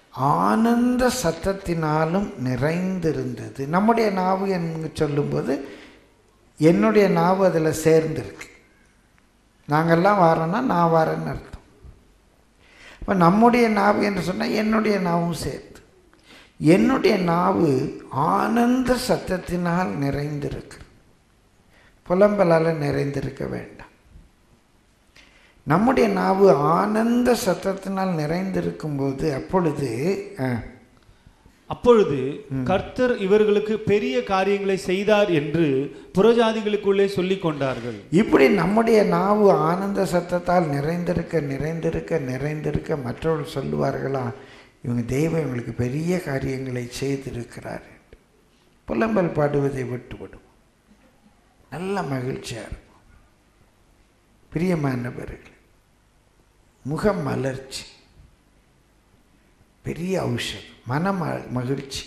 ஆனந்த சத்தத்தினாலும் நிறைந்திருந்தது நம்முடைய நாவு என்று சொல்லும்போது என்னுடைய நாவு அதில் சேர்ந்திருக்கு நாங்கள்லாம் வாரோன்னா நான் வரேன்னு அர்த்தம் இப்போ நம்முடைய நாவு என்று சொன்னால் என்னுடைய நாவும் சேர்த்து என்னுடைய நாவு ஆனந்த சத்தத்தினால் நிறைந்திருக்கு புலம்பலால் நிறைந்திருக்க வேண்டாம் நம்முடைய நாவு ஆனந்த சத்தத்தினால் நிறைந்திருக்கும் போது அப்பொழுது ஆ, அப்பொழுது கர்த்தர் இவர்களுக்கு பெரிய காரியங்களை செய்தார் என்று புறஜாதிகளுக்குள்ளே சொல்லிக் கொண்டார்கள் இப்படி நம்முடைய நாவு ஆனந்த சத்தத்தால் நிறைந்திருக்க நிறைந்திருக்க நிறைந்திருக்க மற்றவர்கள் சொல்லுவார்களா இவங்க தெய்வம் இவங்களுக்கு பெரிய காரியங்களை செய்திருக்கிறார் என்று. புலம்பல் பாடுவதை விட்டுவிடும் நல்ல மகிழ்ச்சியாக இருக்கும் பிரியமானவர்கள் முகம் மலர்ச்சி பெரிய ஔஷதம் மன ம- மகிழ்ச்சி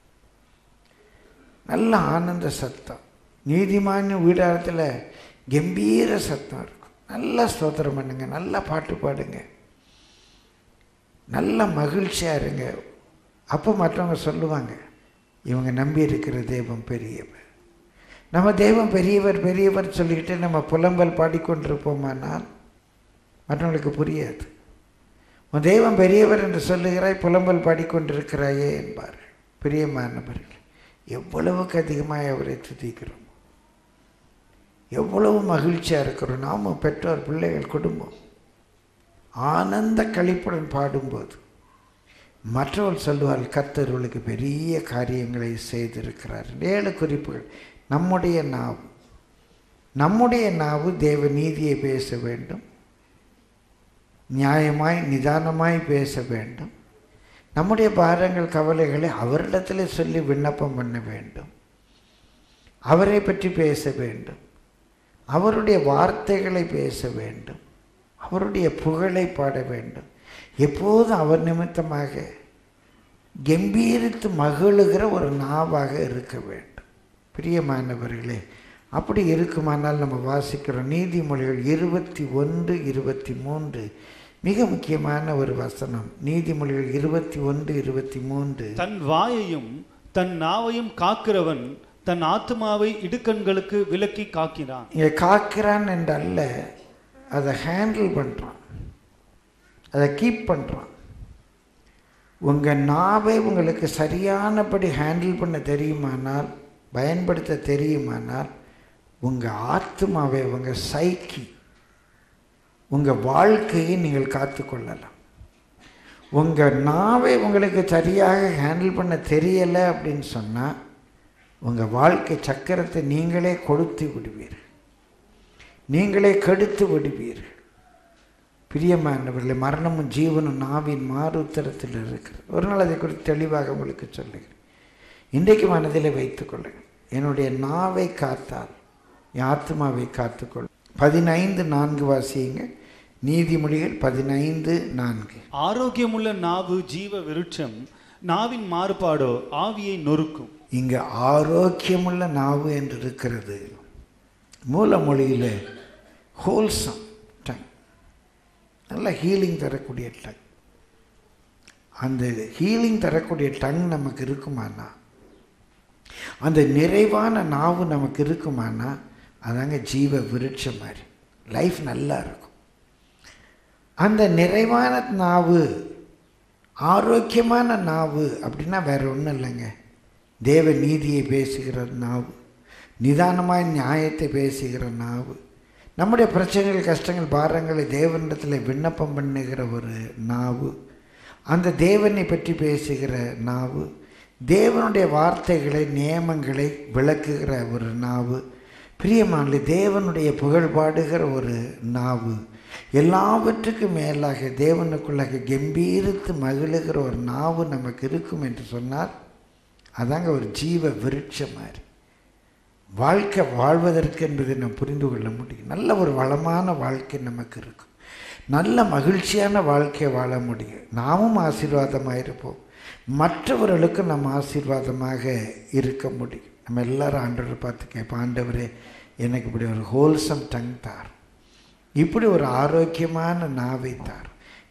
நல்ல ஆனந்த சத்தம் நீதிமான வீடாரத்தில் கம்பீர சத்தம் இருக்கும் நல்லா ஸ்தோத்திரம் பண்ணுங்க நல்லா பாட்டு பாடுங்க நல்ல மகிழ்ச்சியாக இருங்க அப்போ மற்றவங்க சொல்லுவாங்க இவங்க நம்பி இருக்கிற தெய்வம் பெரியவர் நம்ம தெய்வம் பெரியவர் பெரியவர் சொல்லிக்கிட்டு நம்ம புலம்பல் பாடிக்கொண்டிருப்போமானால் மற்றவங்களுக்கு புரியாது உன் தெய்வம் பெரியவர் என்று சொல்லுகிறாய் புலம்பல் பாடிக்கொண்டிருக்கிறாயே என்பார் பிரியமானவர்கள் எவ்வளவுக்கு அதிகமாக அவரை துதிக்கிறோம் எவ்வளவு மகிழ்ச்சியாக இருக்கிறோம் நாமும் பெற்றோர் பிள்ளைகள் குடும்பம் ஆனந்த களிப்புடன் பாடும்போது மற்றவர்கள் சொல்லுவார் கர்த்தர்களுக்கு பெரிய காரியங்களை செய்திருக்கிறார் ஏழு குறிப்புகள் நம்முடைய நாவு நம்முடைய நாவு தேவ நீதியை பேச வேண்டும் நியாயமாய் நிதானமாய் பேச வேண்டும் நம்முடைய பாரங்கள் கவலைகளை அவரிடத்தில் சொல்லி விண்ணப்பம் பண்ண வேண்டும் அவரை பற்றி பேச வேண்டும் அவருடைய வார்த்தைகளை பேச வேண்டும் அவருடைய புகழை பாட வேண்டும் எப்போதும் அவர் நிமித்தமாக கம்பீரித்து மகிழுகிற ஒரு நாவாக இருக்க வேண்டும் பிரியமானவர்களே அப்படி இருக்குமானால் நம்ம வாசிக்கிறோம் நீதிமொழிகள் இருபத்தி ஒன்று இருபத்தி மூன்று மிக முக்கியமான ஒரு வசனம் நீதிமொழிகள் இருபத்தி ஒன்று இருபத்தி மூன்று தன் வாயையும் தன் நாவையும் காக்கிறவன் தன் ஆத்துமாவை இடுக்கண்களுக்கு விலக்கி காக்கிறான் இங்கே காக்கிறான் என்றல்ல அதை ஹேண்டில் பண்ணுறான் அதை கீப் பண்ணுறான் உங்கள் நாவை உங்களுக்கு சரியானபடி ஹேண்டில் பண்ண தெரியுமானால் பயன்படுத்த தெரியுமானால் உங்கள் ஆத்மாவை உங்கள் சைக்கி உங்கள் வாழ்க்கையை நீங்கள் காத்துக்கொள்ளலாம் உங்கள் நாவை உங்களுக்கு சரியாக ஹேண்டில் பண்ண தெரியலை அப்படின்னு சொன்னால் உங்கள் வாழ்க்கை சக்கரத்தை நீங்களே கொடுத்து விடுவீர்கள் நீங்களே கெடுத்து விடுவீர்கள் பிரியமானவர்களே மரணமும் ஜீவனும் நாவின் மாறு உத்தரத்தில் இருக்கிறது ஒரு நாள் அதை குறித்து தெளிவாக உங்களுக்கு சொல்லுகிறேன் இன்றைக்கு மனதில் வைத்துக்கொள்ளுங்கள் என்னுடைய நாவை காத்தால் என் ஆத்மாவை காத்துக்கொள் பதினைந்து நான்கு வாசியுங்க நீதிமொழிகள் பதினைந்து நான்கு ஆரோக்கியமுள்ள நாவு ஜீவ விருட்சம் நாவின் மாறுபாடோ ஆவியை நொறுக்கும் இங்கே ஆரோக்கியமுள்ள நாவு என்று இருக்கிறது மூல மொழியில் ஹோல்சம் டங் நல்ல ஹீலிங் தரக்கூடிய டங் அந்த ஹீலிங் தரக்கூடிய டங் நமக்கு இருக்குமானா அந்த நிறைவான நாவு நமக்கு இருக்குமானா அதாங்க ஜீவ விருட்சம் மாதிரி லைஃப் நல்லா இருக்கும் அந்த நிறைவான நாவு ஆரோக்கியமான நாவு அப்படின்னா வேற ஒன்றும் இல்லைங்க தேவ நீதியை பேசுகிற நாவு நிதானமாய் நியாயத்தை பேசுகிற நாவு நம்முடைய பிரச்சனைகள் கஷ்டங்கள் பாரங்களை தேவனிடத்தில் விண்ணப்பம் பண்ணுகிற ஒரு நாவு அந்த தேவனை பற்றி பேசுகிற நாவு தேவனுடைய வார்த்தைகளை நியமங்களை விளக்குகிற ஒரு நாவு பிரியமானது தேவனுடைய புகழ் பாடுகிற ஒரு நாவு எல்லாவற்றுக்கும் மேலாக தேவனுக்குள்ளாக கம்பீரித்து மகிழுகிற ஒரு நாவு நமக்கு இருக்கும் என்று சொன்னால் அதாங்க ஒரு ஜீவ விருட்சம் மாதிரி வாழ்க்கை வாழ்வதற்கு என்பதை நம்ம புரிந்து கொள்ள முடியும் நல்ல ஒரு வளமான வாழ்க்கை நமக்கு இருக்கும் நல்ல மகிழ்ச்சியான வாழ்க்கையை வாழ முடியும் நாமும் ஆசீர்வாதமாக இருப்போம் மற்றவர்களுக்கும் நம்ம ஆசீர்வாதமாக இருக்க முடியும் நம்ம எல்லாரும் ஆண்டவரை பார்த்து கேட்போம் ஆண்டவரே எனக்கு இப்படி ஒரு ஹோல்சம் டங் தார் இப்படி ஒரு ஆரோக்கியமான நாவை தார்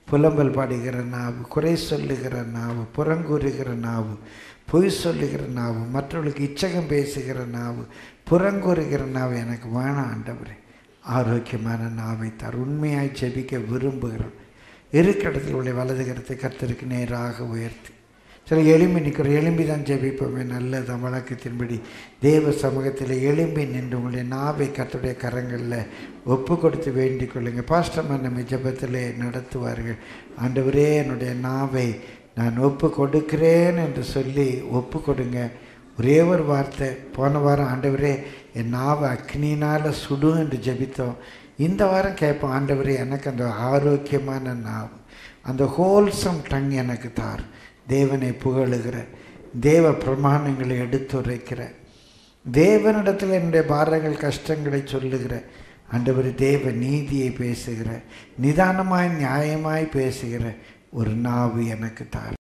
புலம்பல் பாடுகிற நாவு குறை சொல்லுகிற நாவு புறங்கூறுகிற நாவு பொய் சொல்லுகிற நாவு மற்றவர்களுக்கு இச்சகம் பேசுகிற நாவு புறங்கூறுகிற நாவு எனக்கு வேணாம் ஆண்டவரே ஆரோக்கியமான நாவை தார் உண்மையாய் ஜெபிக்க விரும்புகிறோம் இருக்கிற இடத்துல உள்ள வலது கருத்தை கர்த்தருக்கு நேராக உயர்த்தி சில எலும்பி நிற்கிற எலும்பி தான் ஜெபிப்போமே நல்லதான் வழக்கத்தின்படி தேவ சமூகத்தில் எலும்பி நின்று உங்களுடைய நாவை கர்த்தருடைய கரங்களில் ஒப்பு கொடுத்து வேண்டிக் கொள்ளுங்கள் பாஸ்டர்மார் நம்ம ஜெபத்திலே நடத்துவார்கள் ஆண்டவரே என்னுடைய நாவை நான் ஒப்பு கொடுக்கிறேன் என்று சொல்லி ஒப்பு கொடுங்க ஒரே ஒரு வார்த்தை போன வாரம் ஆண்டவரே என் நாவை அக்னினால் சுடும் என்று ஜெபித்தோம் இந்த வாரம் கேட்போம் ஆண்டவரே எனக்கு அந்த ஆரோக்கியமான நாவு அந்த ஹோல்சம் டங் எனக்கு தார் தேவனை புகழுகிற தேவ பிரமாணங்களை எடுத்துரைக்கிற தேவனிடத்தில் என்னுடைய பாரங்கள் கஷ்டங்களை சொல்லுகிற ஆண்டவர் தேவ நீதியை பேசுகிற நிதானமாய் நியாயமாய் பேசுகிற ஒரு நாவு எனக்கு தார்